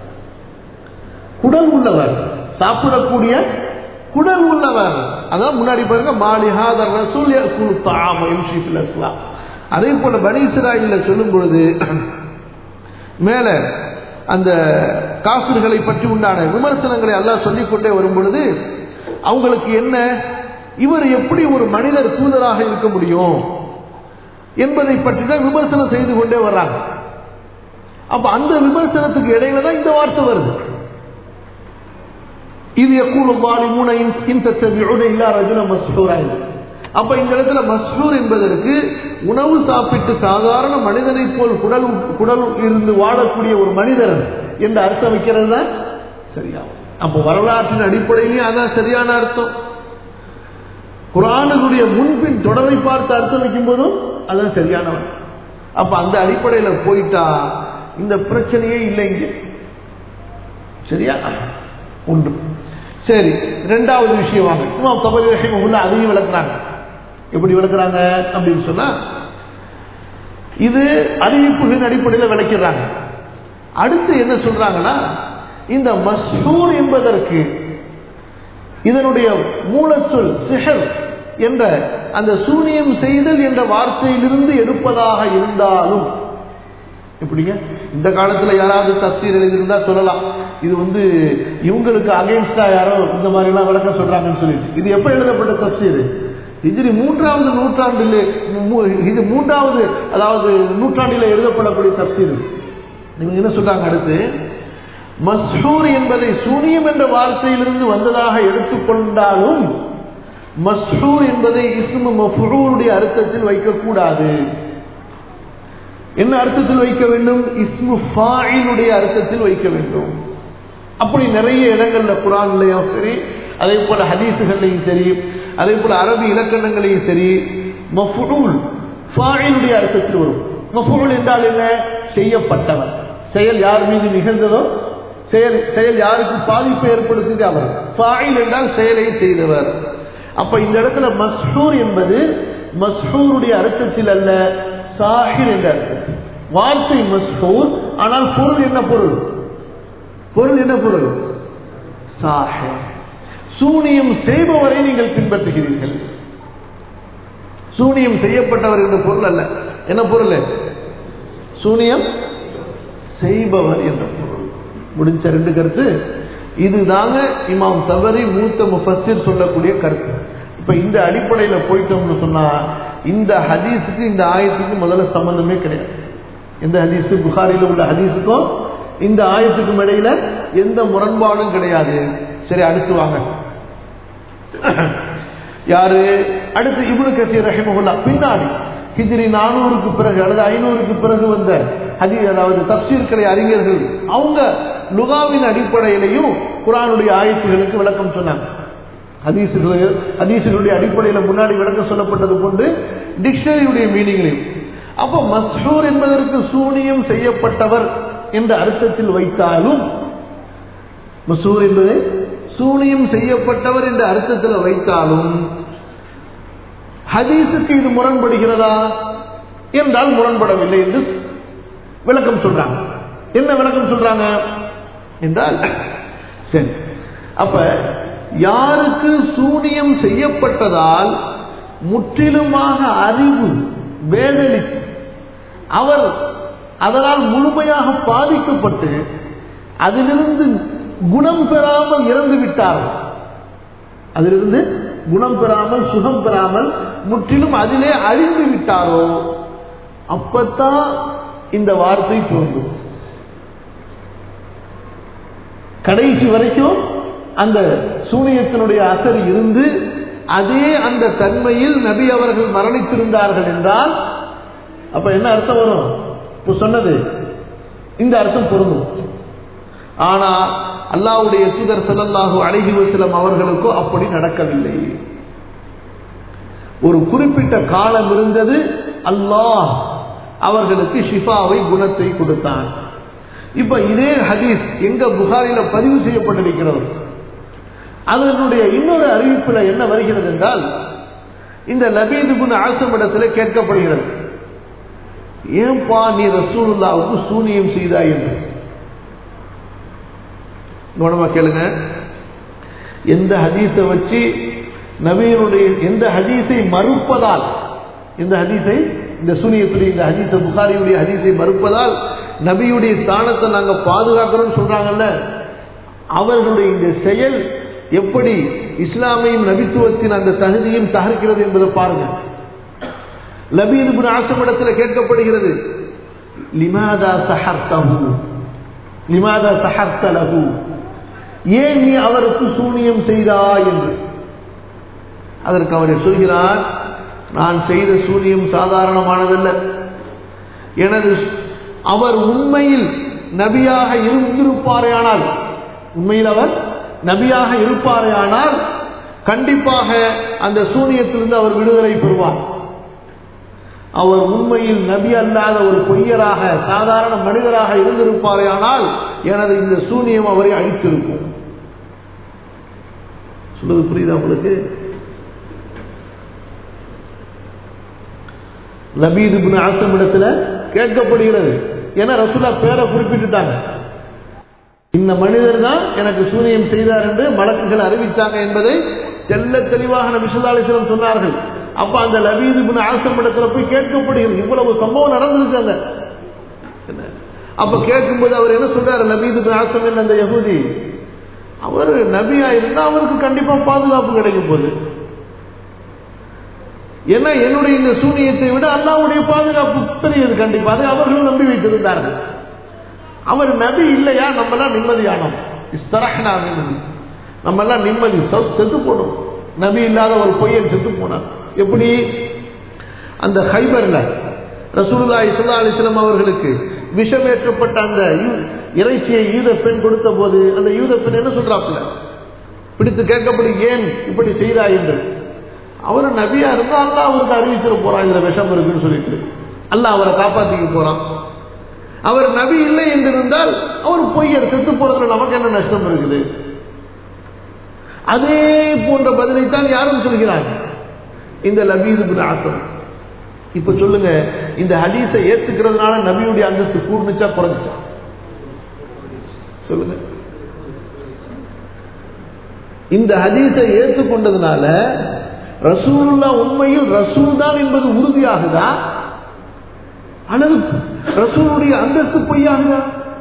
குடல் உள்ளவர் சாப்பிடக்கூடிய குடல் உள்ளவர் அதான் முன்னாடி பாருங்க மாலிஹாதர் ரசூல் யகுல் தாம யும்ஷி ஃபில் அஸ்லாம் அதே போல பனி இஸ்ராயில்ல சொல்லும் பொழுது மேல அந்த காபிர்களை பற்றி உண்டான விமர்சனங்களை எல்லாம் சொல்லிக் கொண்டே வரும் பொழுது அவங்களுக்கு என்ன இவர் எப்படி ஒரு மனிதர் தூதராக இருக்க முடியும் என்பதை பற்றி தான் விமர்சனம் செய்து கொண்டே வர்றாங்க அப்ப அந்த விமர்சனத்துக்கு இடையில தான் இந்த வார்த்தை வருது இது யக்கூலு ظالمون இன் தத்தபிஊன இல்லா ரஜுல மஸ்ஹூரா அப்ப இந்த இடத்துல மஸ்ஹூர் என்பதற்கு உணவு சாப்பிட்டு சாதாரண மனிதனை போல் குடல் குடல் இருந்து வாழக்கூடிய ஒரு மனிதர் என்ற அர்த்தம் வைக்கிறது தான் சரியாகும் அப்போ வரலாற்றின் அடிப்படையிலேயே அதான் சரியான அர்த்தம் குரானுடைய முன்பின் தொடரை பார்த்து அர்த்தம் வைக்கும் போதும் அதான் சரியானவன் அப்ப அந்த அடிப்படையில போயிட்டா இந்த பிரச்சனையே இல்லை இங்க சரியா உண்டு சரி ரெண்டாவது விஷயம் வாங்க இமாம் தபரி ரஹிமஹுல்லா அதையும் விளக்குறாங்க எப்படி விளக்குறாங்க அப்படின்னு சொன்னா இது அறிவிப்புகளின் அடிப்படையில் விளக்கிறாங்க அடுத்து என்ன சொல்றாங்கன்னா இந்த மஸ்ஹூர் என்பதற்கு இதனுடைய மூலச்சொல் சிஹர் என்ற அந்த சூனியம் செய்தல் என்ற வார்த்தையிலிருந்து எடுப்பதாக இருந்தாலும் எப்படிங்க இந்த காலத்துல யாராவது தப்சீர் எழுதியிருந்தா சொல்லலாம் இது வந்து இவங்களுக்கு அகைன்ஸ்டா யாரோ இந்த மாதிரி எல்லாம் விளக்கம் சொல்றாங்கன்னு சொல்லிட்டு இது எப்ப எழுதப்பட்ட தப்சீர் ஹிஜ்ரி மூன்றாவது நூற்றாண்டில் மூ- இது மூன்றாவது அதாவது நூற்றாண்டில் எழுதப்படக்கூடிய தப்சீர் நீங்க என்ன சொல்றாங்க அடுத்து மஸ்ஹூர் என்பதை சூனியம் என்ற வார்த்தையிலிருந்து வந்ததாக எடுத்துக்கொண்டாலும் மஸ்ஹூர் என்பதை இஸ்மு மஃபூலுடைய அர்த்தத்தில் வைக்கக்கூடாது என்ன அர்த்தத்தில் வைக்க வேண்டும் இஸ்மு ஃபாயிலுடைய அர்த்தத்தில் வைக்க வேண்டும் அப்படி நிறைய இடங்கள்ல குரான்லயும் சரி அதே போல ஹதீஸுகள்லையும் சரி அதே போல அரபி இலக்கணங்களையும் சரி மஃபூல் ஃபாயிலுடைய அர்த்தத்தில் வரும் மஃபூல் என்றால் என்ன செய்யப்பட்டவன் செயல் யார் மீது நிகழ்ந்ததோ செயல் செயல் யாருக்கு பாதிப்பை ஏற்படுத்தியது அவர் ஃபாயில் என்றால் செயலை செய்தவர் அப்ப இந்த இடத்துல மஸ்ஹூர் என்பது மஸ்ஹூருடைய அர்த்தத்தில் அல்ல சாஹிர் என்ற அர்த்தம் வார்த்தை மஸ்ஹூர் ஆனால் பொருள் என்ன பொருள் பொருள் என்ன பொருள் சாஹிர் சூனியம் செய்பவரை நீங்கள் பின்பற்றுகிறீர்கள் சூனியம் செய்யப்பட்டவர் என்ற பொருள் அல்ல என்ன பொருள் சூனியம் செய்பவர் என்ற பொருள் முடிஞ்ச ரெண்டு கருத்து இதுதாங்க இமாம் தவறி மூத்த முஃபஸிர் சொல்லக்கூடிய கருத்து இப்ப இந்த அடிப்படையில போயிட்டோம்னு சொன்னா இந்த ஹதீஸுக்கு இந்த ஆயத்துக்கு முதல்ல சம்பந்தமே கிடையாது எந்த ஹதீஸ் புகாரில உள்ள ஹதீஸுக்கும் இந்த ஆயத்துக்கும் இடையில எந்த முரண்பாடும் கிடையாது சரி அடுத்து வாங்க யாரு அடுத்து இப்னு கசீர் ரஹிமஹுல்லா பின்னாடி ஹிஜ்ரி நானூறுக்கு பிறகு அல்லது ஐநூறுக்கு பிறகு வந்த ஹதி அதாவது தப்சீர்களை அறிஞர்கள் அவங்க லுகாவின் அடிப்படையிலையும் குரானுடைய ஆயத்துகளுக்கு விளக்கம் சொன்னாங்க ஹதீசுகள் ஹதீசுகளுடைய அடிப்படையில் முன்னாடி விளக்கம் சொல்லப்பட்டது கொண்டு டிக்ஷனரியுடைய மீனிங்லையும் அப்போ மஸ்ஹூர் என்பதற்கு சூனியம் செய்யப்பட்டவர் என்ற அர்த்தத்தில் வைத்தாலும் மசூர் என்பது சூனியம் செய்யப்பட்டவர் என்ற அர்த்தத்தில் வைத்தாலும் ஹதீஸுக்கு இது முரண்படுகிறதா என்றால் முரண்படவில்லை என்று விளக்கம் சொல்றாங்க என்ன விளக்கம் சொல்றாங்க என்றால் சரி அப்ப யாருக்கு சூனியம் செய்யப்பட்டதால் முற்றிலுமாக அறிவு வேதளித்து அவர் அதனால் முழுமையாக பாதிக்கப்பட்டு அதிலிருந்து குணம் பெறாமல் இறந்து விட்டார் அதிலிருந்து குணம் பெறாமல் சுகம் பெறாமல் முற்றிலும் அதிலே அழிந்து விட்டாரோ அப்பத்தான் இந்த வார்த்தை தோன்றும் கடைசி வரைக்கும் அந்த சூனியத்தினுடைய அசர் இருந்து அதே அந்த தன்மையில் நபி அவர்கள் மரணித்திருந்தார்கள் என்றால் அப்ப என்ன அர்த்தம் வரும் இப்ப சொன்னது இந்த அர்த்தம் பொருந்தும் ஆனா அல்லாவுடைய தூதர் ஸல்லல்லாஹு அலைஹி வஸல்லம் அவர்களுக்கோ அப்படி நடக்கவில்லை ஒரு குறிப்பிட்ட காலம் இருந்தது அல்லாஹ் அவர்களுக்கு ஷிஃபாவை குணத்தை கொடுத்தான் இப்ப இதே ஹதீஸ் எங்க புகாரில பதிவு செய்யப்பட்டிருக்கிறது அதனுடைய இன்னொரு அறிவிப்புல என்ன வருகிறது என்றால் இந்த லபீது குன் ஆசமிடத்தில் கேட்கப்படுகிறது ஏன்பா நீ ரசூலுல்லாவுக்கு சூனியம் செய்தாய் என்று கவனமா கேளுங்க எந்த ஹதீஸை வச்சு நபியினுடைய எந்த ஹதீஸை மறுப்பதால் இந்த ஹதீஸை இந்த சூனியத்துடைய இந்த ஹதீஸை புகாரியுடைய ஹதீஸை மறுப்பதால் நபியுடைய ஸ்தானத்தை நாங்க பாதுகாக்கிறோம்னு சொல்றாங்கல்ல அவர்களுடைய இந்த செயல் எப்படி இஸ்லாமையும் நபித்துவத்தின் அந்த தகுதியும் தகர்க்கிறது என்பதை பாருங்க லபீது பின் ஆசமிடத்தில் கேட்கப்படுகிறது லிமாதா சஹர்த்தஹு லிமாதா சஹர்த்த லஹு ஏன் நீ அவருக்கு சூனியம் செய்தாய் என்று அதற்கு அவர் சொல்கிறார் நான் செய்த சூனியம் சாதாரணமானதல்ல எனது அவர் உண்மையில் நபியாக இருந்திருப்பாரேயானால் உண்மையில் அவர் நபியாக இருப்பாரேயானால் கண்டிப்பாக அந்த சூனியத்திலிருந்து அவர் விடுதலை பெறுவார் அவர் உண்மையில் நபி அல்லாத ஒரு பொய்யராக சாதாரண மனிதராக இருந்திருப்பாரேயானால் எனது இந்த சூனியம் அவரை அழித்திருக்கும் சொல்லுது புரியுதா உங்களுக்கு லபீது பின் ஆசம் இடத்துல கேட்கப்படுகிறது ஏன்னா ரசூலா பேரை குறிப்பிட்டுட்டாங்க இந்த மனிதர் தான் எனக்கு சூனியம் செய்தார் என்று மலக்குகள் அறிவித்தாங்க என்பதை தெல்ல தெளிவாக நபி சுல்லாலிஸ்லம் சொன்னார்கள் அப்ப அந்த லபீது பின் ஆசம் இடத்துல போய் கேட்கப்படுகிறது இவ்வளவு சம்பவம் நடந்திருக்காங்க அப்ப கேட்கும்போது அவர் என்ன சொல்றாரு லபீது பின் ஆசம் என்ன அந்த யகுதி அவர் நபியா இருந்தா அவருக்கு கண்டிப்பா பாதுகாப்பு கிடைக்கும் போது ஏன்னா என்னுடைய இந்த சூனியத்தை விட அல்லாவுடைய பாதுகாப்பு பெரியது கண்டிப்பா அதை அவர்கள் நம்பி வைத்திருந்தார்கள் அவர் நபி இல்லையா நம்மெல்லாம் நிம்மதியானோம் இஸ்தரஹ்னா நிம்மதி நம்மெல்லாம் நிம்மதி செத்து போடும் நபி இல்லாத ஒரு பொய்யன் செத்து போனார் எப்படி அந்த ஹைபர்ல ரசூலுல்லா இஸ்லா அலிஸ்லாம் அவர்களுக்கு விஷமேற்றப்பட்ட அந்த இறைச்சியை யூத பெண் கொடுத்த போது அந்த யூத பெண் என்ன சொல்றாப்புல பிடித்து கேட்கப்படி ஏன் இப்படி செய்தா என்று அவர் நபியா இருந்தா அல்லா அவருக்கு அறிவிச்சிட போறான் இதுல விஷம் இருக்குன்னு சொல்லிட்டு அல்ல அவரை காப்பாத்திக்க போறான் அவர் நபி இல்லை என்று இருந்தால் அவர் பொய்யர் செத்து போறதுல நமக்கு என்ன நஷ்டம் இருக்குது அதே போன்ற பதிலைத்தான் யாரும் சொல்கிறாங்க இந்த லபீது பின் ஆசம் இப்ப சொல்லுங்க இந்த ஹதீஸை ஏத்துக்கிறதுனால நபியுடைய அந்தஸ்து கூடுனுச்சா குறைஞ்சிச்சா சொல்லுங்க இந்த ஹதீஸை ஏற்றுக்கொண்டதுனால ரசூலுல்லா உண்மையில் ரசூல் தான் என்பது உறுதியாகுதா அல்லது ரசூலுடைய அந்தஸ்து பொய்யாகுதா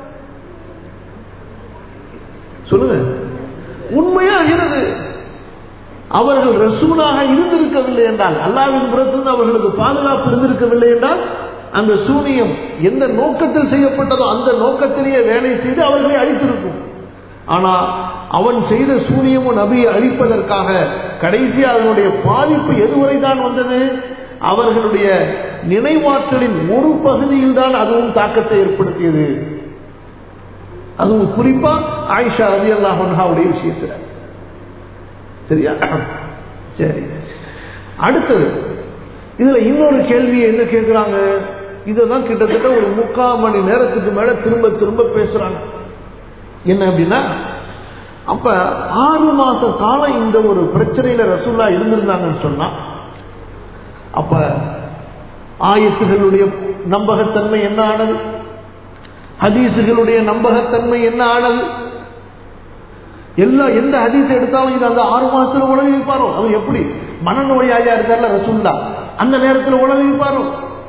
சொல்லுங்க உண்மையாகிறது அவர்கள் ரசூலாக இருந்திருக்கவில்லை என்றால் அல்லாவின் புறத்திலிருந்து அவர்களுக்கு பாதுகாப்பு இருந்திருக்கவில்லை என்றால் அந்த சூனியம் எந்த நோக்கத்தில் செய்யப்பட்டதோ அந்த நோக்கத்திலேயே வேலை செய்து அவர்களை அழித்திருக்கும் ஆனா அவன் செய்த சூனியமும் நபியை அழிப்பதற்காக கடைசி அதனுடைய பாதிப்பு எதுவரை தான் வந்தது அவர்களுடைய நினைவாற்றலின் ஒரு பகுதியில் தான் அதுவும் தாக்கத்தை ஏற்படுத்தியது அதுவும் குறிப்பா ஆயிஷா ரதி அல்லாஹாவுடைய விஷயத்துல சரியா சரி அடுத்தது இதுல இன்னொரு கேள்வி என்ன கேட்கிறாங்க இதுதான் கிட்டத்தட்ட ஒரு முக்கால் மணி நேரத்துக்கு மேல திரும்ப திரும்ப பேசுறாங்க என்ன அப்படின்னா அப்ப ஆறு மாச காலம் இந்த ஒரு பிரச்சனையில ரசூல்லா இருந்திருந்தாங்கன்னு சொன்னா அப்ப ஆயத்துகளுடைய நம்பகத்தன்மை என்ன ஆனது ஹதீசுகளுடைய நம்பகத்தன்மை என்ன ஆனது எல்லா எந்த ஹதீஸ் எடுத்தாலும் இது அந்த ஆறு மாசத்துல உழவி வைப்பாரோ அது எப்படி மனநோயாளியா இருக்கார்ல ரசூல்லா அந்த நேரத்தில் உழவி வைப்பாரோ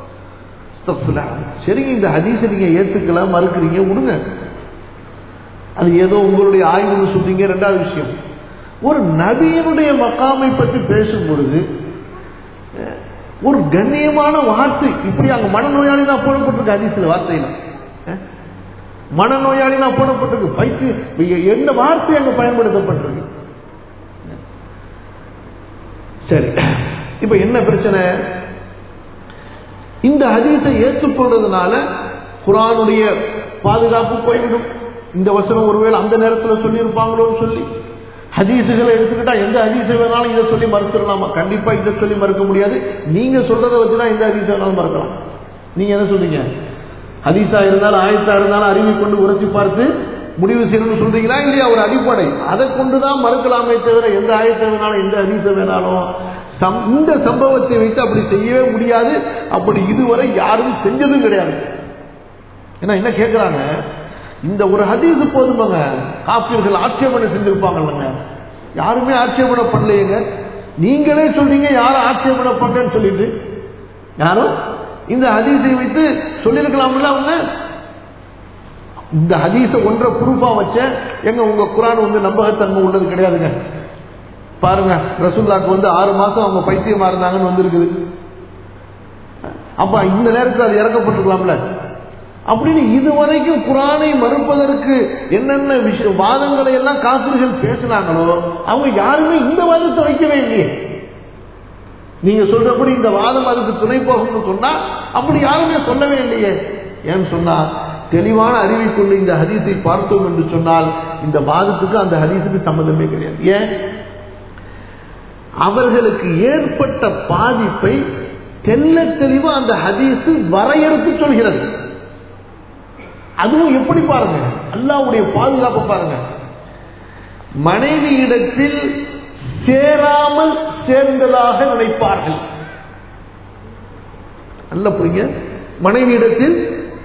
சரிங்க இந்த ஹதீஸை நீங்க ஏத்துக்கலாம் மறுக்கிறீங்க விடுங்க அது ஏதோ உங்களுடைய ஆய்வுன்னு சொல்றீங்க ரெண்டாவது விஷயம் ஒரு நபியனுடைய மக்காமை பற்றி பேசும் பொழுது ஒரு கண்ணியமான வார்த்தை இப்படி அங்க மனநோயாளி தான் போடப்பட்டிருக்கு ஹதீஸ்ல வார்த்தையில மனநோயாளி தான் போடப்பட்டிருக்கு பைக்கு எந்த வார்த்தை அங்க பயன்படுத்தப்பட்டிருக்கு சரி இப்ப என்ன பிரச்சனை இந்த ஹதீஸை ஏற்றுக்கொள்றதுனால குரானுடைய பாதுகாப்பு போய்விடும் இந்த வசனம் ஒருவேளை அந்த நேரத்தில் சொல்லியிருப்பாங்களோன்னு சொல்லி ஹதீஸுகளை எடுத்துக்கிட்டா எந்த ஹதீஸை வேணாலும் இதை சொல்லி மறுத்துடலாமா கண்டிப்பா இதை சொல்லி மறுக்க முடியாது நீங்க சொல்றதை வச்சுதான் எந்த ஹதீஸை வேணாலும் மறுக்கலாம் நீங்க என்ன சொல்றீங்க ஹதீஸா இருந்தாலும் ஆயத்தா இருந்தாலும் அறிவை கொண்டு உரைச்சி பார்த்து முடிவு செய்யணும்னு சொல்றீங்களா இல்லையா ஒரு அடிப்படை அதை கொண்டுதான் மறுக்கலாமே தவிர எந்த ஆயத்தை வேணாலும் எந்த ஹதீஸை வேணாலும் இந்த சம்பவத்தை வைத்து அப்படி செய்யவே முடியாது அப்படி இதுவரை யாரும் செஞ்சதும் கிடையாது ஏன்னா என்ன கேட்கிறாங்க இந்த ஒரு ஹதீஸ் போதுமாங்க காப்பியர்கள் ஆட்சேபனை செஞ்சிருப்பாங்கல்லங்க யாருமே ஆட்சேபனை பண்ணலையேங்க நீங்களே சொல்றீங்க யாரும் ஆட்சேபனை பண்றேன்னு சொல்லிட்டு யாரும் இந்த ஹதீஸை வைத்து சொல்லியிருக்கலாம்ல அவங்க இந்த ஹதீஸை ஒன்றை ப்ரூஃபா வச்ச எங்க உங்க குரான் வந்து நம்பகத்தன்மை உள்ளது கிடையாதுங்க பாருங்க ரசூல்லாக்கு வந்து ஆறு மாசம் அவங்க பைத்தியமா இருந்தாங்கன்னு வந்திருக்குது அப்ப இந்த நேரத்தில் அது இறக்கப்பட்டிருக்கலாம்ல அப்படின்னு இதுவரைக்கும் குரானை மறுப்பதற்கு என்னென்ன விஷய வாதங்களை எல்லாம் காசிர்கள் பேசினாங்களோ அவங்க யாருமே இந்த வாதத்தை வைக்கவே இல்லையே நீங்க சொல்றபடி இந்த வாதம் அதுக்கு துணை போகும்னு சொன்னா அப்படி யாருமே சொல்லவே இல்லையே ஏன்னு சொன்னா தெளிவான அறிவை கொண்டு இந்த ஹதீஸை பார்த்தோம் என்று சொன்னால் இந்த வாதத்துக்கு அந்த ஹதீஸுக்கு சம்மந்தமே கிடையாது ஏன் அவர்களுக்கு ஏற்பட்ட பாதிப்பை தெல்ல தெளிவா அந்த ஹதீஸ் வரையறுத்து சொல்கிறது அதுவும் எப்படி பாருங்க அல்லாவுடைய பாதுகாப்பை பாருங்க மனைவியிடத்தில் சேராமல் சேர்ந்ததாக நினைப்பார்கள் நல்ல புரியுங்க மனைவியிடத்தில்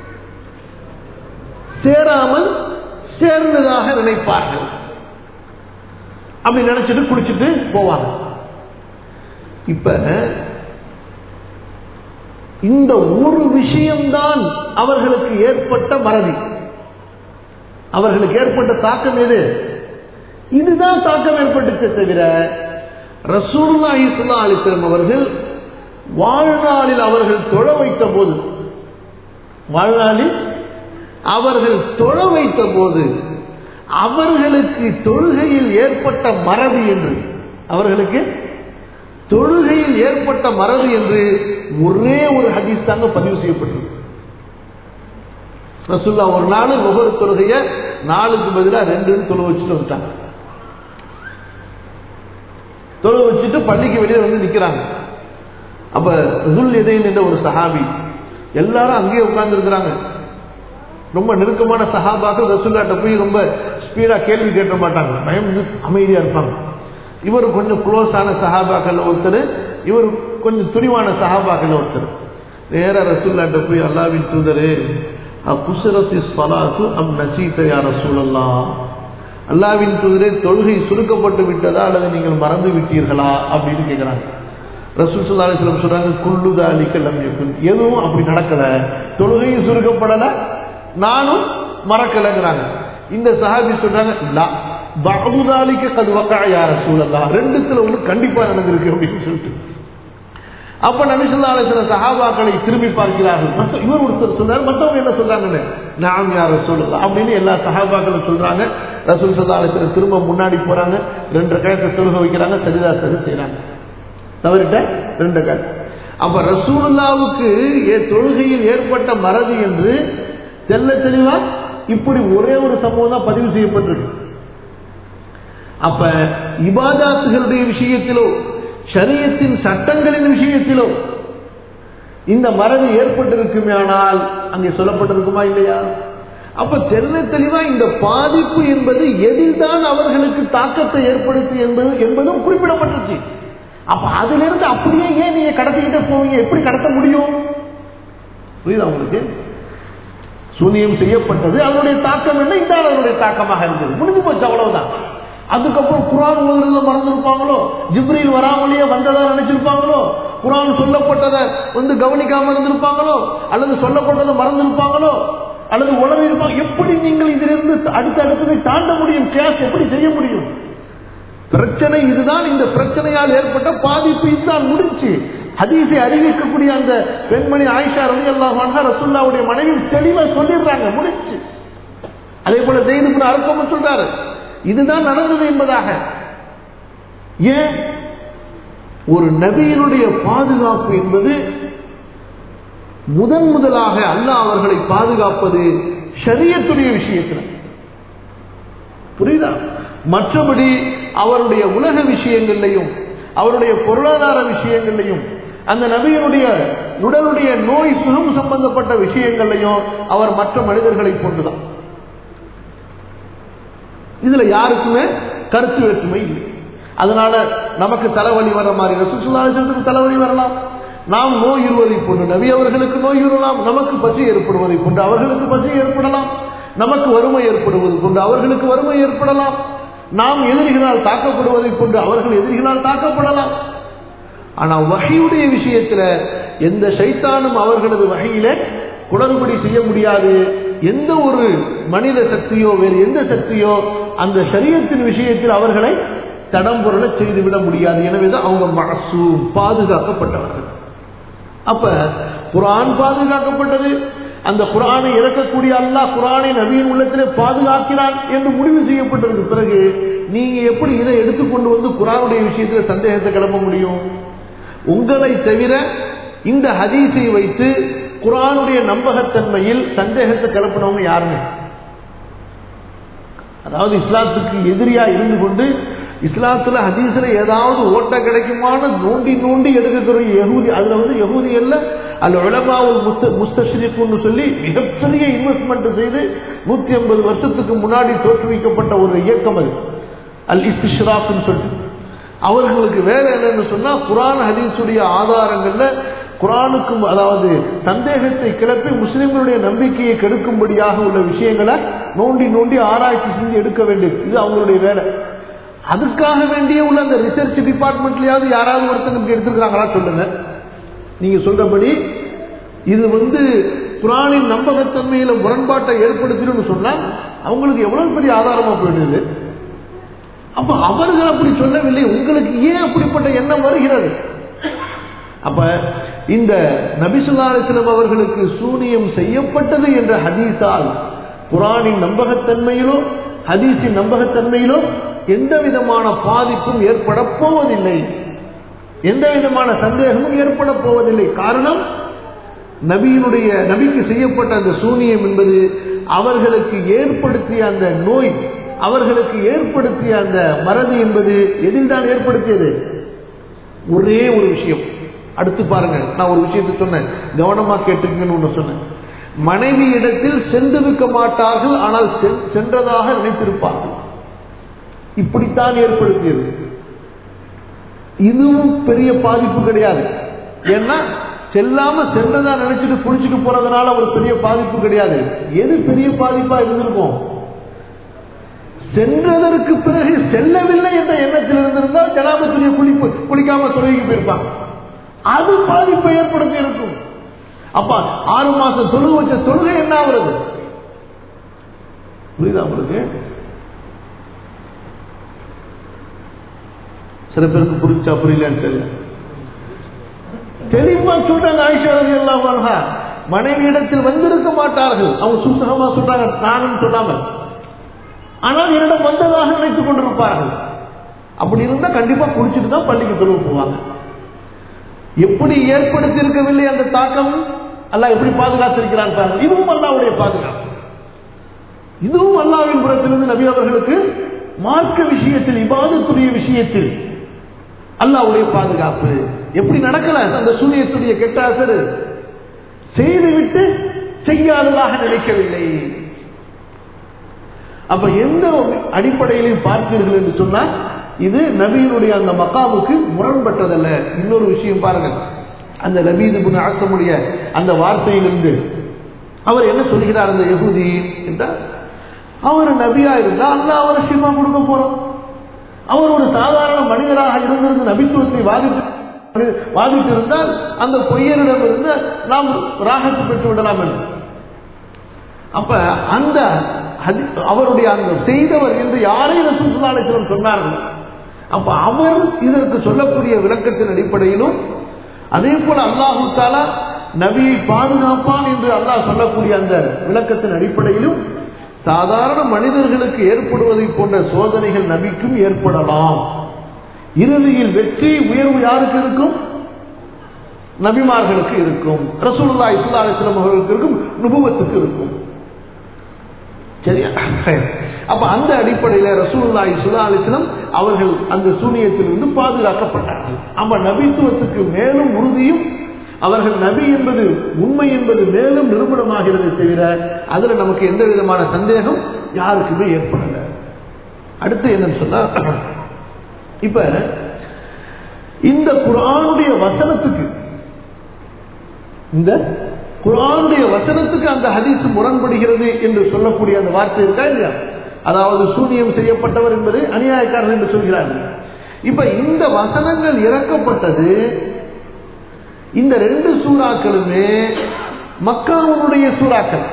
சேராமல் சேர்ந்ததாக நினைப்பார்கள் அப்படி நினைச்சிட்டு குளிச்சுட்டு போவாங்க இப்ப இந்த ஒரு விஷயம்தான் அவர்களுக்கு ஏற்பட்ட மறதி அவர்களுக்கு ஏற்பட்ட தாக்கம் எது இதுதான் தாக்கம் ஏற்பட்டுச்சு தவிர ரசூல்லா இஸ்லா அலிஸ்லம் அவர்கள் வாழ்நாளில் அவர்கள் தொழ வைத்த போது வாழ்நாளில் அவர்கள் தொழ வைத்த போது அவர்களுக்கு தொழுகையில் ஏற்பட்ட மறதி என்று அவர்களுக்கு தொழுகையில் ஏற்பட்ட மறதி என்று ஒரே ஒரு ஹதீஸ் தாங்க பதிவு செய்யப்பட்டிருக்கு ரசுல்லா ஒரு நாள் ஒவ்வொரு தொழுகைய நாளுக்கு பதிலாக ரெண்டுன்னு தொழு வச்சுட்டு வந்துட்டாங்க தொழு வச்சுட்டு பள்ளிக்கு வெளியே வந்து நிக்கிறாங்க அப்ப ருல் எதைன் என்ற ஒரு சஹாபி எல்லாரும் அங்கேயே உட்கார்ந்து இருக்கிறாங்க ரொம்ப நெருக்கமான சஹாபாக்கள் ரசுல்லாட்ட போய் ரொம்ப ஸ்பீடா கேள்வி கேட்ட மாட்டாங்க பயம் அமைதியா இருப்பாங்க இவர் கொஞ்சம் க்ளோஸான சஹாபாக்கள் ஒருத்தர் இவர் கொஞ்சம் துணிவான சஹாபாக்கள் ஒருத்தர் நேர ரசுல்லாட்ட போய் அல்லாவின் தூதரு குசரத்தி சலாத்து அம் நசீத்த யார் ரசூலல்லா அல்லாவின் தூதரே தொழுகை சுருக்கப்பட்டு விட்டதா அல்லது நீங்கள் மறந்து விட்டீர்களா அப்படின்னு கேட்கிறாங்க ரசூல் சல்லா அலிஸ்லம் சொல்றாங்க குள்ளுதாலிக்க லம் யக்குன் எதுவும் அப்படி நடக்கல தொழுகையும் சுருக்கப்படல நானும் மறக்கலைங்கிறாங்க இந்த சஹாபி சொல்றாங்க லா பகுதாலிக்க கது வக்கா யார சூழல்லா ரெண்டுத்துல ஒண்ணு கண்டிப்பா நடந்திருக்கு அப்படின்னு சொல்லிட்டு அப்ப நபிசுல்லா அலிஸ்ல சஹாபாக்களை திரும்பி பார்க்கிறார்கள் மத்த இவர் ஒருத்தர் சொல்றாரு மத்தவங்க என்ன சொல்றாங்கன்னு நாம் யார சொல்லலாம் அப்படின்னு எல்லா சஹாபாக்களும் சொல்றாங்க ரசூல் சல்லா அலிஸ்ல திரும்ப முன்னாடி போறாங்க ரெண்டு கயத்தை தொழுக வைக்கிறாங்க சரிதா சரி செய்யறாங்க தவறிட்ட ரெண்டு கயத்தை அப்ப ரசூலுல்லாவுக்கு தொழுகையில் ஏற்பட்ட மறதி என்று தெல்ல தெளிவா இப்படி ஒரே ஒரு சம்பவம் தான் பதிவு செய்யப்பட்டிருக்கு அப்ப இபாதாத்துகளுடைய விஷயத்திலோ சரியத்தின் சட்டங்களின் விஷயத்திலோ இந்த மறதி ஏற்பட்டிருக்குமே ஆனால் அங்கே சொல்லப்பட்டிருக்குமா இல்லையா அப்ப தெல்ல தெளிவா இந்த பாதிப்பு என்பது எதில் தான் அவர்களுக்கு தாக்கத்தை ஏற்படுத்தி என்பது என்பதும் குறிப்பிடப்பட்டிருச்சு அப்ப அதுல இருந்து அப்படியே ஏன் நீங்க கடத்திக்கிட்டே போவீங்க எப்படி கடத்த முடியும் புரியுதா உங்களுக்கு சூனியம் செய்யப்பட்டது அதனுடைய தாக்கம் என்ன இந்த அதனுடைய தாக்கமாக இருந்தது முடிஞ்சு போச்சு அவ்வளவுதான் அதுக்கப்புறம் குரான் ஓதுறதுல மறந்துருப்பாங்களோ ஜிப்ரில் வராமலேயே வந்ததா நினைச்சிருப்பாங்களோ குரான் சொல்லப்பட்டதை வந்து கவனிக்காம இருந்திருப்பாங்களோ அல்லது சொல்லப்பட்டதை மறந்திருப்பாங்களோ அல்லது உளறி இருப்பாங்க எப்படி நீங்கள் இதிலிருந்து அடுத்த அடுத்ததை தாண்ட முடியும் கிளாஸ் எப்படி செய்ய முடியும் பிரச்சனை இதுதான் இந்த பிரச்சனையால் ஏற்பட்ட பாதிப்பு இதுதான் முடிஞ்சு ஹதீஸை அறிவிக்கக்கூடிய அந்த பெண்மணி ஆயிஷா ரவி அல்லாஹ் ரசுல்லாவுடைய மனைவி தெளிவா சொல்லிடுறாங்க முடிச்சு அதே போல செய்து அர்ப்பம் சொல்றாரு இதுதான் நடந்தது என்பதாக ஏன் ஒரு நபியினுடைய பாதுகாப்பு என்பது முதன் முதலாக அல்லாஹ் அவர்களை பாதுகாப்பது ஷரியத்துடைய விஷயத்தில் புரியுதா மற்றபடி அவருடைய உலக விஷயங்கள்லையும் அவருடைய பொருளாதார விஷயங்கள்லையும் அந்த நபியினுடைய உடலுடைய நோய் சுகம் சம்பந்தப்பட்ட விஷயங்கள்லையும் அவர் மற்ற மனிதர்களை கொண்டுதான் இதுல யாருக்குமே கருத்து வேற்றுமை இல்லை அதனால நமக்கு தலைவலி வர்ற மாதிரி சுற்றுலாசத்துக்கு தலைவலி வரலாம் நாம் நோய் இருவதை கொண்டு நபி அவர்களுக்கு நோய் வரலாம் நமக்கு பசி ஏற்படுவதை கொண்டு அவர்களுக்கு பசி ஏற்படலாம் நமக்கு வறுமை ஏற்படுவது கொண்டு அவர்களுக்கு வறுமை ஏற்படலாம் நாம் எதிரிகளால் தாக்கப்படுவதை கொண்டு அவர்கள் எதிரிகளால் தாக்கப்படலாம் ஆனா வகையுடைய விஷயத்துல எந்த சைத்தானும் அவர்களது வகையில குளறுபடி செய்ய முடியாது எந்த ஒரு மனித சக்தியோ வேறு எந்த சக்தியோ அந்த சரியத்தின் விஷயத்தில் அவர்களை தடம்பொருளை செய்துவிட முடியாது எனவேதான் அவங்க மசூம் பாதுகாக்கப்பட்டவர்கள் அப்ப குரான் பாதுகாக்கப்பட்டது அந்த குரானை இறக்கக்கூடிய அல்லாஹ் குரானை நபியின் உள்ளத்திலே பாதுகாக்கிறான் என்று முடிவு செய்யப்பட்டதுக்கு பிறகு நீங்க எப்படி இதை எடுத்துக்கொண்டு வந்து குரானுடைய விஷயத்தில் சந்தேகத்தை கிளம்ப முடியும் உங்களை தவிர இந்த ஹதீஸை வைத்து குரானுடைய நம்பகத்தன்மையில் சந்தேகத்தை கிளப்பினவங்க யாருமே அதாவது இஸ்லாத்துக்கு எதிரியா இருந்து கொண்டு இஸ்லாத்துல ஹதீஸ்ல ஏதாவது ஓட்ட கிடைக்குமான நோண்டி நோண்டி எடுக்கக்கூடிய யகூதி அதுல வந்து யகூதி அல்ல அல்ல உலமாவுல் முஸ்த முஸ்தஷ்ரிக்குன்னு சொல்லி மிகப்பெரிய இன்வெஸ்ட்மெண்ட் செய்து நூத்தி ஐம்பது வருஷத்துக்கு முன்னாடி தோற்றுவிக்கப்பட்ட ஒரு இயக்கம் அது அல் இஸ்திஷ்ராப்னு சொல்லிட்டு அவர்களுக்கு வேற என்னன்னு சொன்னா குரான் ஹதீஸுடைய ஆதாரங்கள்ல குரானுக்கும் அதாவது சந்தேகத்தை கிளப்பி முஸ்லிம்களுடைய நம்பிக்கையை கெடுக்கும்படியாக உள்ள விஷயங்களை நோண்டி நோண்டி ஆராய்ச்சி செஞ்சு எடுக்க வேண்டியது இது அவங்களுடைய வேலை அதுக்காக வேண்டிய உள்ள அந்த ரிசர்ச் டிபார்ட்மெண்ட்லயாவது யாராவது ஒருத்தங்க எடுத்துருக்காங்களா சொல்லுங்க நீங்க சொல்றபடி இது வந்து குரானின் நம்பகத்தன்மையில முரண்பாட்டை ஏற்படுத்திடும் சொன்னா அவங்களுக்கு எவ்வளவு பெரிய ஆதாரமா போயிடுது அப்ப அவர்கள் அப்படி சொல்லவில்லை உங்களுக்கு ஏன் அப்படிப்பட்ட எண்ணம் வருகிறது அப்ப இந்த நபிசுல்லா அலிஸ்லம் அவர்களுக்கு சூனியம் செய்யப்பட்டது என்ற ஹதீஸால் குரானின் நம்பகத்தன்மையிலோ ஹதீஸின் நம்பகத்தன்மையிலோ எந்த விதமான பாதிப்பும் ஏற்பட போவதில்லை எந்த விதமான சந்தேகமும் ஏற்பட போவதில்லை காரணம் நபியினுடைய நபிக்கு செய்யப்பட்ட அந்த சூனியம் என்பது அவர்களுக்கு ஏற்படுத்திய அந்த நோய் அவர்களுக்கு ஏற்படுத்திய அந்த மறதி என்பது எதில் தான் ஏற்படுத்தியது ஒரே ஒரு விஷயம் அடுத்து பாருங்க நான் ஒரு விஷயத்தை சொன்னேன் கவனமா கேட்டுக்கங்கன்னு ஒன்று சொன்னேன் மனைவி இடத்தில் சென்றிருக்க மாட்டார்கள் ஆனால் சென்றதாக நினைத்திருப்பார்கள் இப்படித்தான் ஏற்படுத்தியது இதுவும் பெரிய பாதிப்பு கிடையாது ஏன்னா செல்லாம சென்றதா நினைச்சிட்டு குளிச்சுட்டு போறதுனால ஒரு பெரிய பாதிப்பு கிடையாது எது பெரிய பாதிப்பா இருந்திருக்கும் சென்றதற்கு பிறகு செல்லவில்லை என்ற எண்ணத்தில் இருந்திருந்தால் ஜனாபத்துடைய குளிப்பு குளிக்காம தொழுகைக்கு போயிருப்பாங்க அது பாதிப்பை ஏற்படுத்தி இருக்கும் அப்ப ஆறு மாசம் தொழுகை வச்ச தொழுகை என்ன ஆகுறது புரியுதா உங்களுக்கு சில பேருக்கு புரிச்சா புரியலன்னு தெரியல தெளிவா சொல்றாங்க ஆயிஷா ரவி எல்லாம் மனைவி இடத்தில் வந்திருக்க மாட்டார்கள் அவங்க சுசகமா சொல்றாங்க நானும் சொல்லாமல் ஆனால் என்னிடம் வந்ததாக நினைத்துக் கொண்டிருப்பார்கள் அப்படி இருந்தா கண்டிப்பா குடிச்சிட்டு தான் பள்ளிக்கு தொழுவு போவாங்க எப்படி ஏற்படுத்தி இருக்கவில்லை அந்த தாக்கம் அல்ல எப்படி பாதுகாத்திருக்கிறான் பாருங்க இதுவும் அல்லாவுடைய பாதுகாப்பு இதுவும் அல்லாவின் புறத்திலிருந்து நபி அவர்களுக்கு மார்க்க விஷயத்தில் இபாதத்துடைய விஷயத்தில் அல்லாவுடைய பாதுகாப்பு எப்படி நடக்கல அந்த சூரியத்துடைய கெட்ட அசரு செய்துவிட்டு செய்யாததாக நினைக்கவில்லை அப்ப எந்த அடிப்படையிலையும் பார்த்தீர்கள் என்று சொன்னால் இது நபியினுடைய அந்த மக்காவுக்கு முரண்பட்டதல்ல இன்னொரு விஷயம் பாருங்க அந்த நபீது புன் ஆசமுடைய அந்த வார்த்தையிலிருந்து அவர் என்ன சொல்கிறார் அந்த யகுதி என்றால் அவர் நபியா இருந்தா அல்ல அவரை சிமா கொடுக்க போறோம் அவர் ஒரு சாதாரண மனிதராக இருந்திருந்து நபித்துவத்தை வாதிட்டு வாதிட்டு இருந்தால் அந்த பொய்யரிடம் இருந்து நாம் ராகத்து பெற்று விடலாம் என்று அப்ப அந்த அவருடைய அந்த செய்தவர் என்று யாரை ரசூசுல்லாசலம் சொன்னார்கள் அப்ப அவர் இதற்கு சொல்லக்கூடிய விளக்கத்தின் அடிப்படையிலும் அதே போல அல்லாஹு தாலா நபியை பாதுகாப்பான் என்று அல்லாஹ் சொல்லக்கூடிய அந்த விளக்கத்தின் அடிப்படையிலும் சாதாரண மனிதர்களுக்கு ஏற்படுவதை போன்ற சோதனைகள் நபிக்கும் ஏற்படலாம் இறுதியில் வெற்றி உயர்வு யாருக்கு இருக்கும் நபிமார்களுக்கு இருக்கும் ரசூல்லா இஸ்லா அலிஸ்லாம் அவர்களுக்கு இருக்கும் நுபுவத்துக்கு இருக்கும் சரியா அப்ப அந்த அடிப்படையில் ரசூல்லா இஸ்லா அலிஸ்லாம் அவர்கள் அந்த சூனியத்திலிருந்து பாதுகாக்கப்பட்டார்கள் அப்ப நபித்துவத்துக்கு மேலும் உறுதியும் அவர்கள் நபி என்பது உண்மை என்பது மேலும் நிரூபணமாகிறது தவிர அதுல நமக்கு எந்த விதமான சந்தேகம் யாருக்குமே ஏற்படல அடுத்து என்னன்னு சொன்னா இப்ப இந்த குரானுடைய வசனத்துக்கு இந்த குரானுடைய வசனத்துக்கு அந்த ஹதீஸ் முரண்படுகிறது என்று சொல்லக்கூடிய அந்த வார்த்தை இருக்கா இல்லையா அதாவது சூனியம் செய்யப்பட்டவர் என்பது அநியாயக்காரர் என்று சொல்கிறார்கள் இப்ப இந்த வசனங்கள் இறக்கப்பட்டது இந்த ரெண்டு சூறாக்களுமே மக்காவுடைய சூறாக்கள்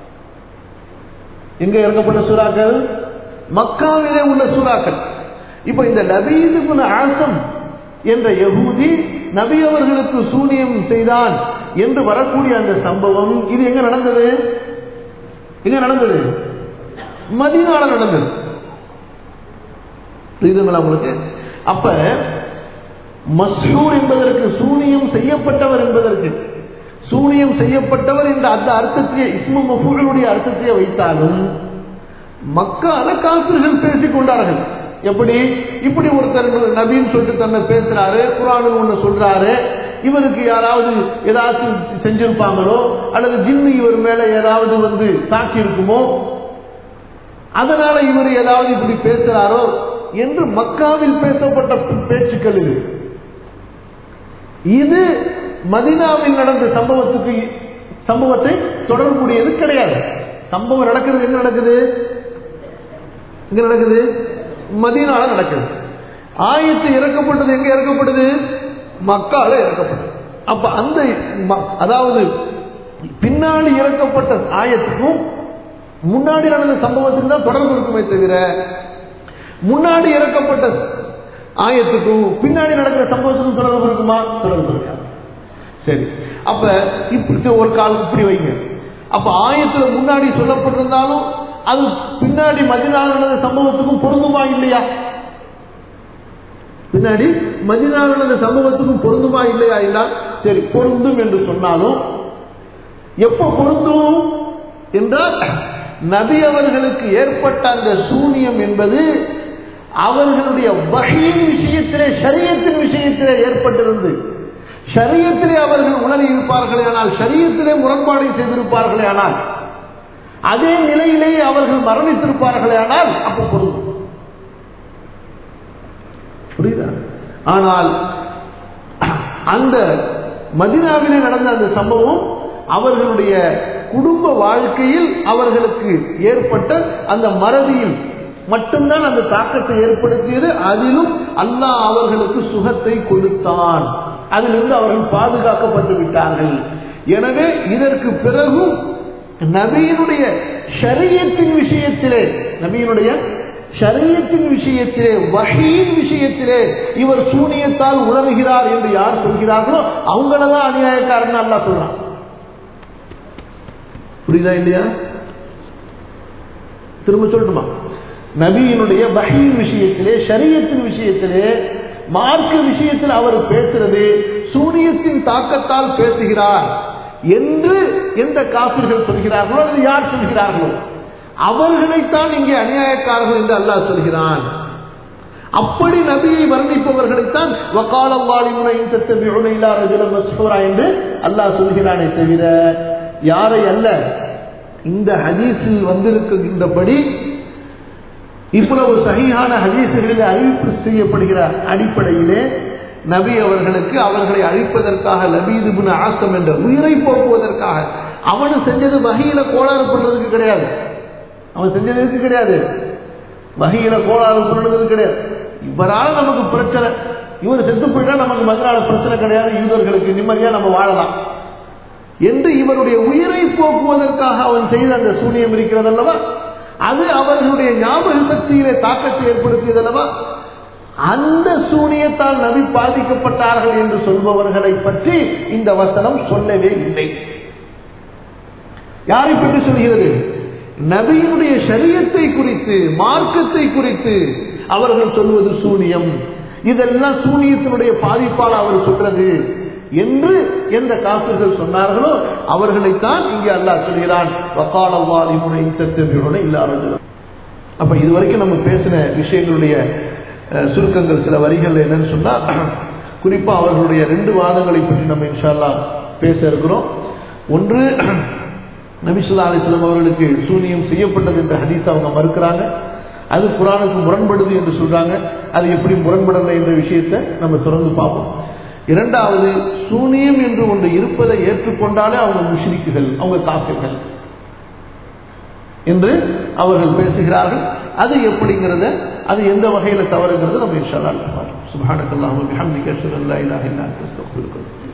எங்க இறக்கப்பட்ட சூறாக்கள் மக்காவிலே உள்ள சூறாக்கள் இப்ப இந்த நபீது ஆசம் என்ற யகூதி நபி அவர்களுக்கு சூனியம் செய்தான் என்று வரக்கூடிய அந்த சம்பவம் இது எங்க நடந்தது எங்க நடந்தது மதீனால நடந்தது புரியுதுங்களா உங்களுக்கு அப்ப மஸ்ஹூர் என்பதற்கு சூனியம் செய்யப்பட்டவர் என்பதற்கு சூனியம் செய்யப்பட்டவர் என்ற அந்த அர்த்தத்தையே இஸ்மு மஃபூலுடைய அர்த்தத்தையே வைத்தாலும் மக்கால காப்பிர்கள் பேசிக் கொண்டார்கள் எப்படி இப்படி ஒருத்தர் நபின்னு சொல்லிட்டு தன்னை பேசுறாரு குரான் ஒண்ணு சொல்றாரு இவருக்கு யாராவது ஏதாச்சும் செஞ்சிருப்பாங்களோ அல்லது ஜின்னு இவர் மேல ஏதாவது வந்து தாக்கி இருக்குமோ அதனால இவர் ஏதாவது இப்படி பேசுறாரோ என்று மக்காவில் பேசப்பட்ட பேச்சுக்கள் இது இது மதினாவில் நடந்த சம்பவத்துக்கு சம்பவத்தை தொடர்புடையது கிடையாது சம்பவம் நடக்கிறது எங்க நடக்குது எங்க நடக்குது மதீனால நடக்குது ஆயத்து இறக்கப்பட்டது எங்க இறக்கப்பட்டது மக்கால இறக்கப்பட்டது அப்ப அந்த அதாவது பின்னாடி இறக்கப்பட்ட ஆயத்துக்கும் முன்னாடி நடந்த சம்பவத்துக்கு தான் தொடர்பு இருக்குமே தவிர முன்னாடி இறக்கப்பட்ட ஆயத்துக்கும் பின்னாடி நடக்கிற சம்பவத்துக்கும் தொடர்பு இருக்குமா தொடர்பு இருக்காது சரி அப்ப இப்படி ஒரு கால் இப்படி வைங்க அப்ப ஆயத்துல முன்னாடி சொல்லப்பட்டிருந்தாலும் அது பின்னாடி மதினால் நடந்த சம்பவத்துக்கும் பொருந்துமா இல்லையா பின்னாடி மதினால் நடந்த சம்பவத்துக்கும் பொருந்துமா இல்லையா இல்ல சரி பொருந்தும் என்று சொன்னாலும் எப்ப பொருந்தும் என்றால் நபி அவர்களுக்கு ஏற்பட்ட அந்த சூனியம் என்பது அவர்களுடைய வகையின் விஷயத்திலே சரியத்தின் விஷயத்திலே ஏற்பட்டிருந்து ஷரியத்திலே அவர்கள் உணரி இருப்பார்களே ஆனால் ஷரியத்திலே முரண்பாடு செய்திருப்பார்களே ஆனால் அதே நிலையிலேயே அவர்கள் மரணித்திருப்பார்களே ஆனால் அப்ப பொருந்தும் புரியுதா ஆனால் அந்த மதினாவிலே நடந்த அந்த சம்பவம் அவர்களுடைய குடும்ப வாழ்க்கையில் அவர்களுக்கு ஏற்பட்ட அந்த மறதியில் மட்டும்தான் அந்த தாக்கத்தை ஏற்படுத்தியது அதிலும் அல்லாஹ் அவர்களுக்கு சுகத்தை கொடுத்தான் அதிலிருந்து அவர்கள் பாதுகாக்கப்பட்டு விட்டார்கள் எனவே இதற்கு பிறகும் நபியினுடைய ஷரியத்தின் விஷயத்திலே நபியினுடைய ஷரியத்தின் விஷயத்திலே வகையின் விஷயத்திலே இவர் சூனியத்தால் உணர்கிறார் என்று யார் சொல்கிறார்களோ அவங்களதான் அநியாயக்காரன் அல்லா சொல்றான் புரியுதா இல்லையா திரும்ப சொல்லணுமா நபியினுடைய வகையின் விஷயத்திலே ஷரியத்தின் விஷயத்திலே மார்க்க விஷயத்தில் அவர் பேசுறது சூனியத்தின் தாக்கத்தால் பேசுகிறார் என்று எந்த காப்பிர்கள் சொல்கிறார்களோ அல்லது யார் சொல்கிறார்களோ அவர்களைத்தான் இங்கே அநியாயக்காரர்கள் என்று அல்லாஹ் சொல்கிறான் அப்படி நபியை வர்ணிப்பவர்களைத்தான் வக்காலம் வாலிமுனை என்று அல்லாஹ் சொல்கிறானே தவிர யாரை அல்ல இந்த ஹதீஸில் வந்திருக்கின்றபடி இவ்வளவு சகியான ஹதீசுகளில் அறிவிப்பு செய்யப்படுகிற அடிப்படையிலே நபி அவர்களுக்கு அவர்களை அழிப்பதற்காக லபீதுபின் ஆசம் என்ற உயிரை போக்குவதற்காக அவனு செஞ்சது வகையில கோளாறு பண்றதுக்கு கிடையாது அவன் செஞ்சதுக்கு கிடையாது வகையில கோளாறு பண்றது கிடையாது இவரால் நமக்கு பிரச்சனை இவர் செத்து போயிட்டா நமக்கு மதுரால பிரச்சனை கிடையாது யூதர்களுக்கு நிம்மதியா நம்ம வாழலாம் என்று இவருடைய உயிரை போக்குவதற்காக அவன் செய்த அந்த சூனியம் இருக்கிறது அல்லவா அது அவர்களுடைய ஞாபக சக்தியிலே தாக்கத்தை ஏற்படுத்தியது அல்லவா அந்த சூனியத்தால் நபி பாதிக்கப்பட்டார்கள் என்று சொல்பவர்களை பற்றி இந்த வசனம் சொல்லவே இல்லை யாரை பற்றி சொல்கிறது நபியினுடைய சரியத்தை குறித்து மார்க்கத்தை குறித்து அவர்கள் சொல்வது சூனியம் இதெல்லாம் சூனியத்தினுடைய பாதிப்பால் அவர் சொல்றது என்று எந்த காப்பிர்கள் சொன்னார்களோ அவர்களைத்தான் இங்கே அல்லாஹ் சொல்கிறான் வக்காலவாலிமுனை தத்தபியுடனே இல்லாமல் அப்ப இதுவரைக்கும் நம்ம பேசின விஷயங்களுடைய சுருக்கங்கள் சில வரிகள் என்னன்னு சொன்னா குறிப்பா அவர்களுடைய ரெண்டு வாதங்களை பற்றி நம்ம இன்ஷால்லா பேச இருக்கிறோம் ஒன்று நபிசுல்லா அலிஸ்லாம் அவர்களுக்கு சூனியம் செய்யப்பட்டது என்ற ஹதீஸ் அவங்க மறுக்கிறாங்க அது குரானுக்கு முரண்படுது என்று சொல்றாங்க அது எப்படி முரண்படலை என்ற விஷயத்தை நம்ம தொடர்ந்து பார்ப்போம் இரண்டாவது சூனியம் என்று ஒன்று இருப்பதை ஏற்றுக்கொண்டாலே அவங்க முஷ்ரிக்குகள் அவங்க காப்பிர்கள் என்று அவர்கள் பேசுகிறார்கள் அது எப்படிங்கிறத அது எந்த வகையில் தவறுங்கிறது நம்ம இன்ஷா அல்லா பார்ப்போம் சுபானக்கல்லாஹு பிஹம்திக அஷ்ஹது அல்லா இலாஹ இல்லா அன்த அஸ்தக்ஃபிருக்க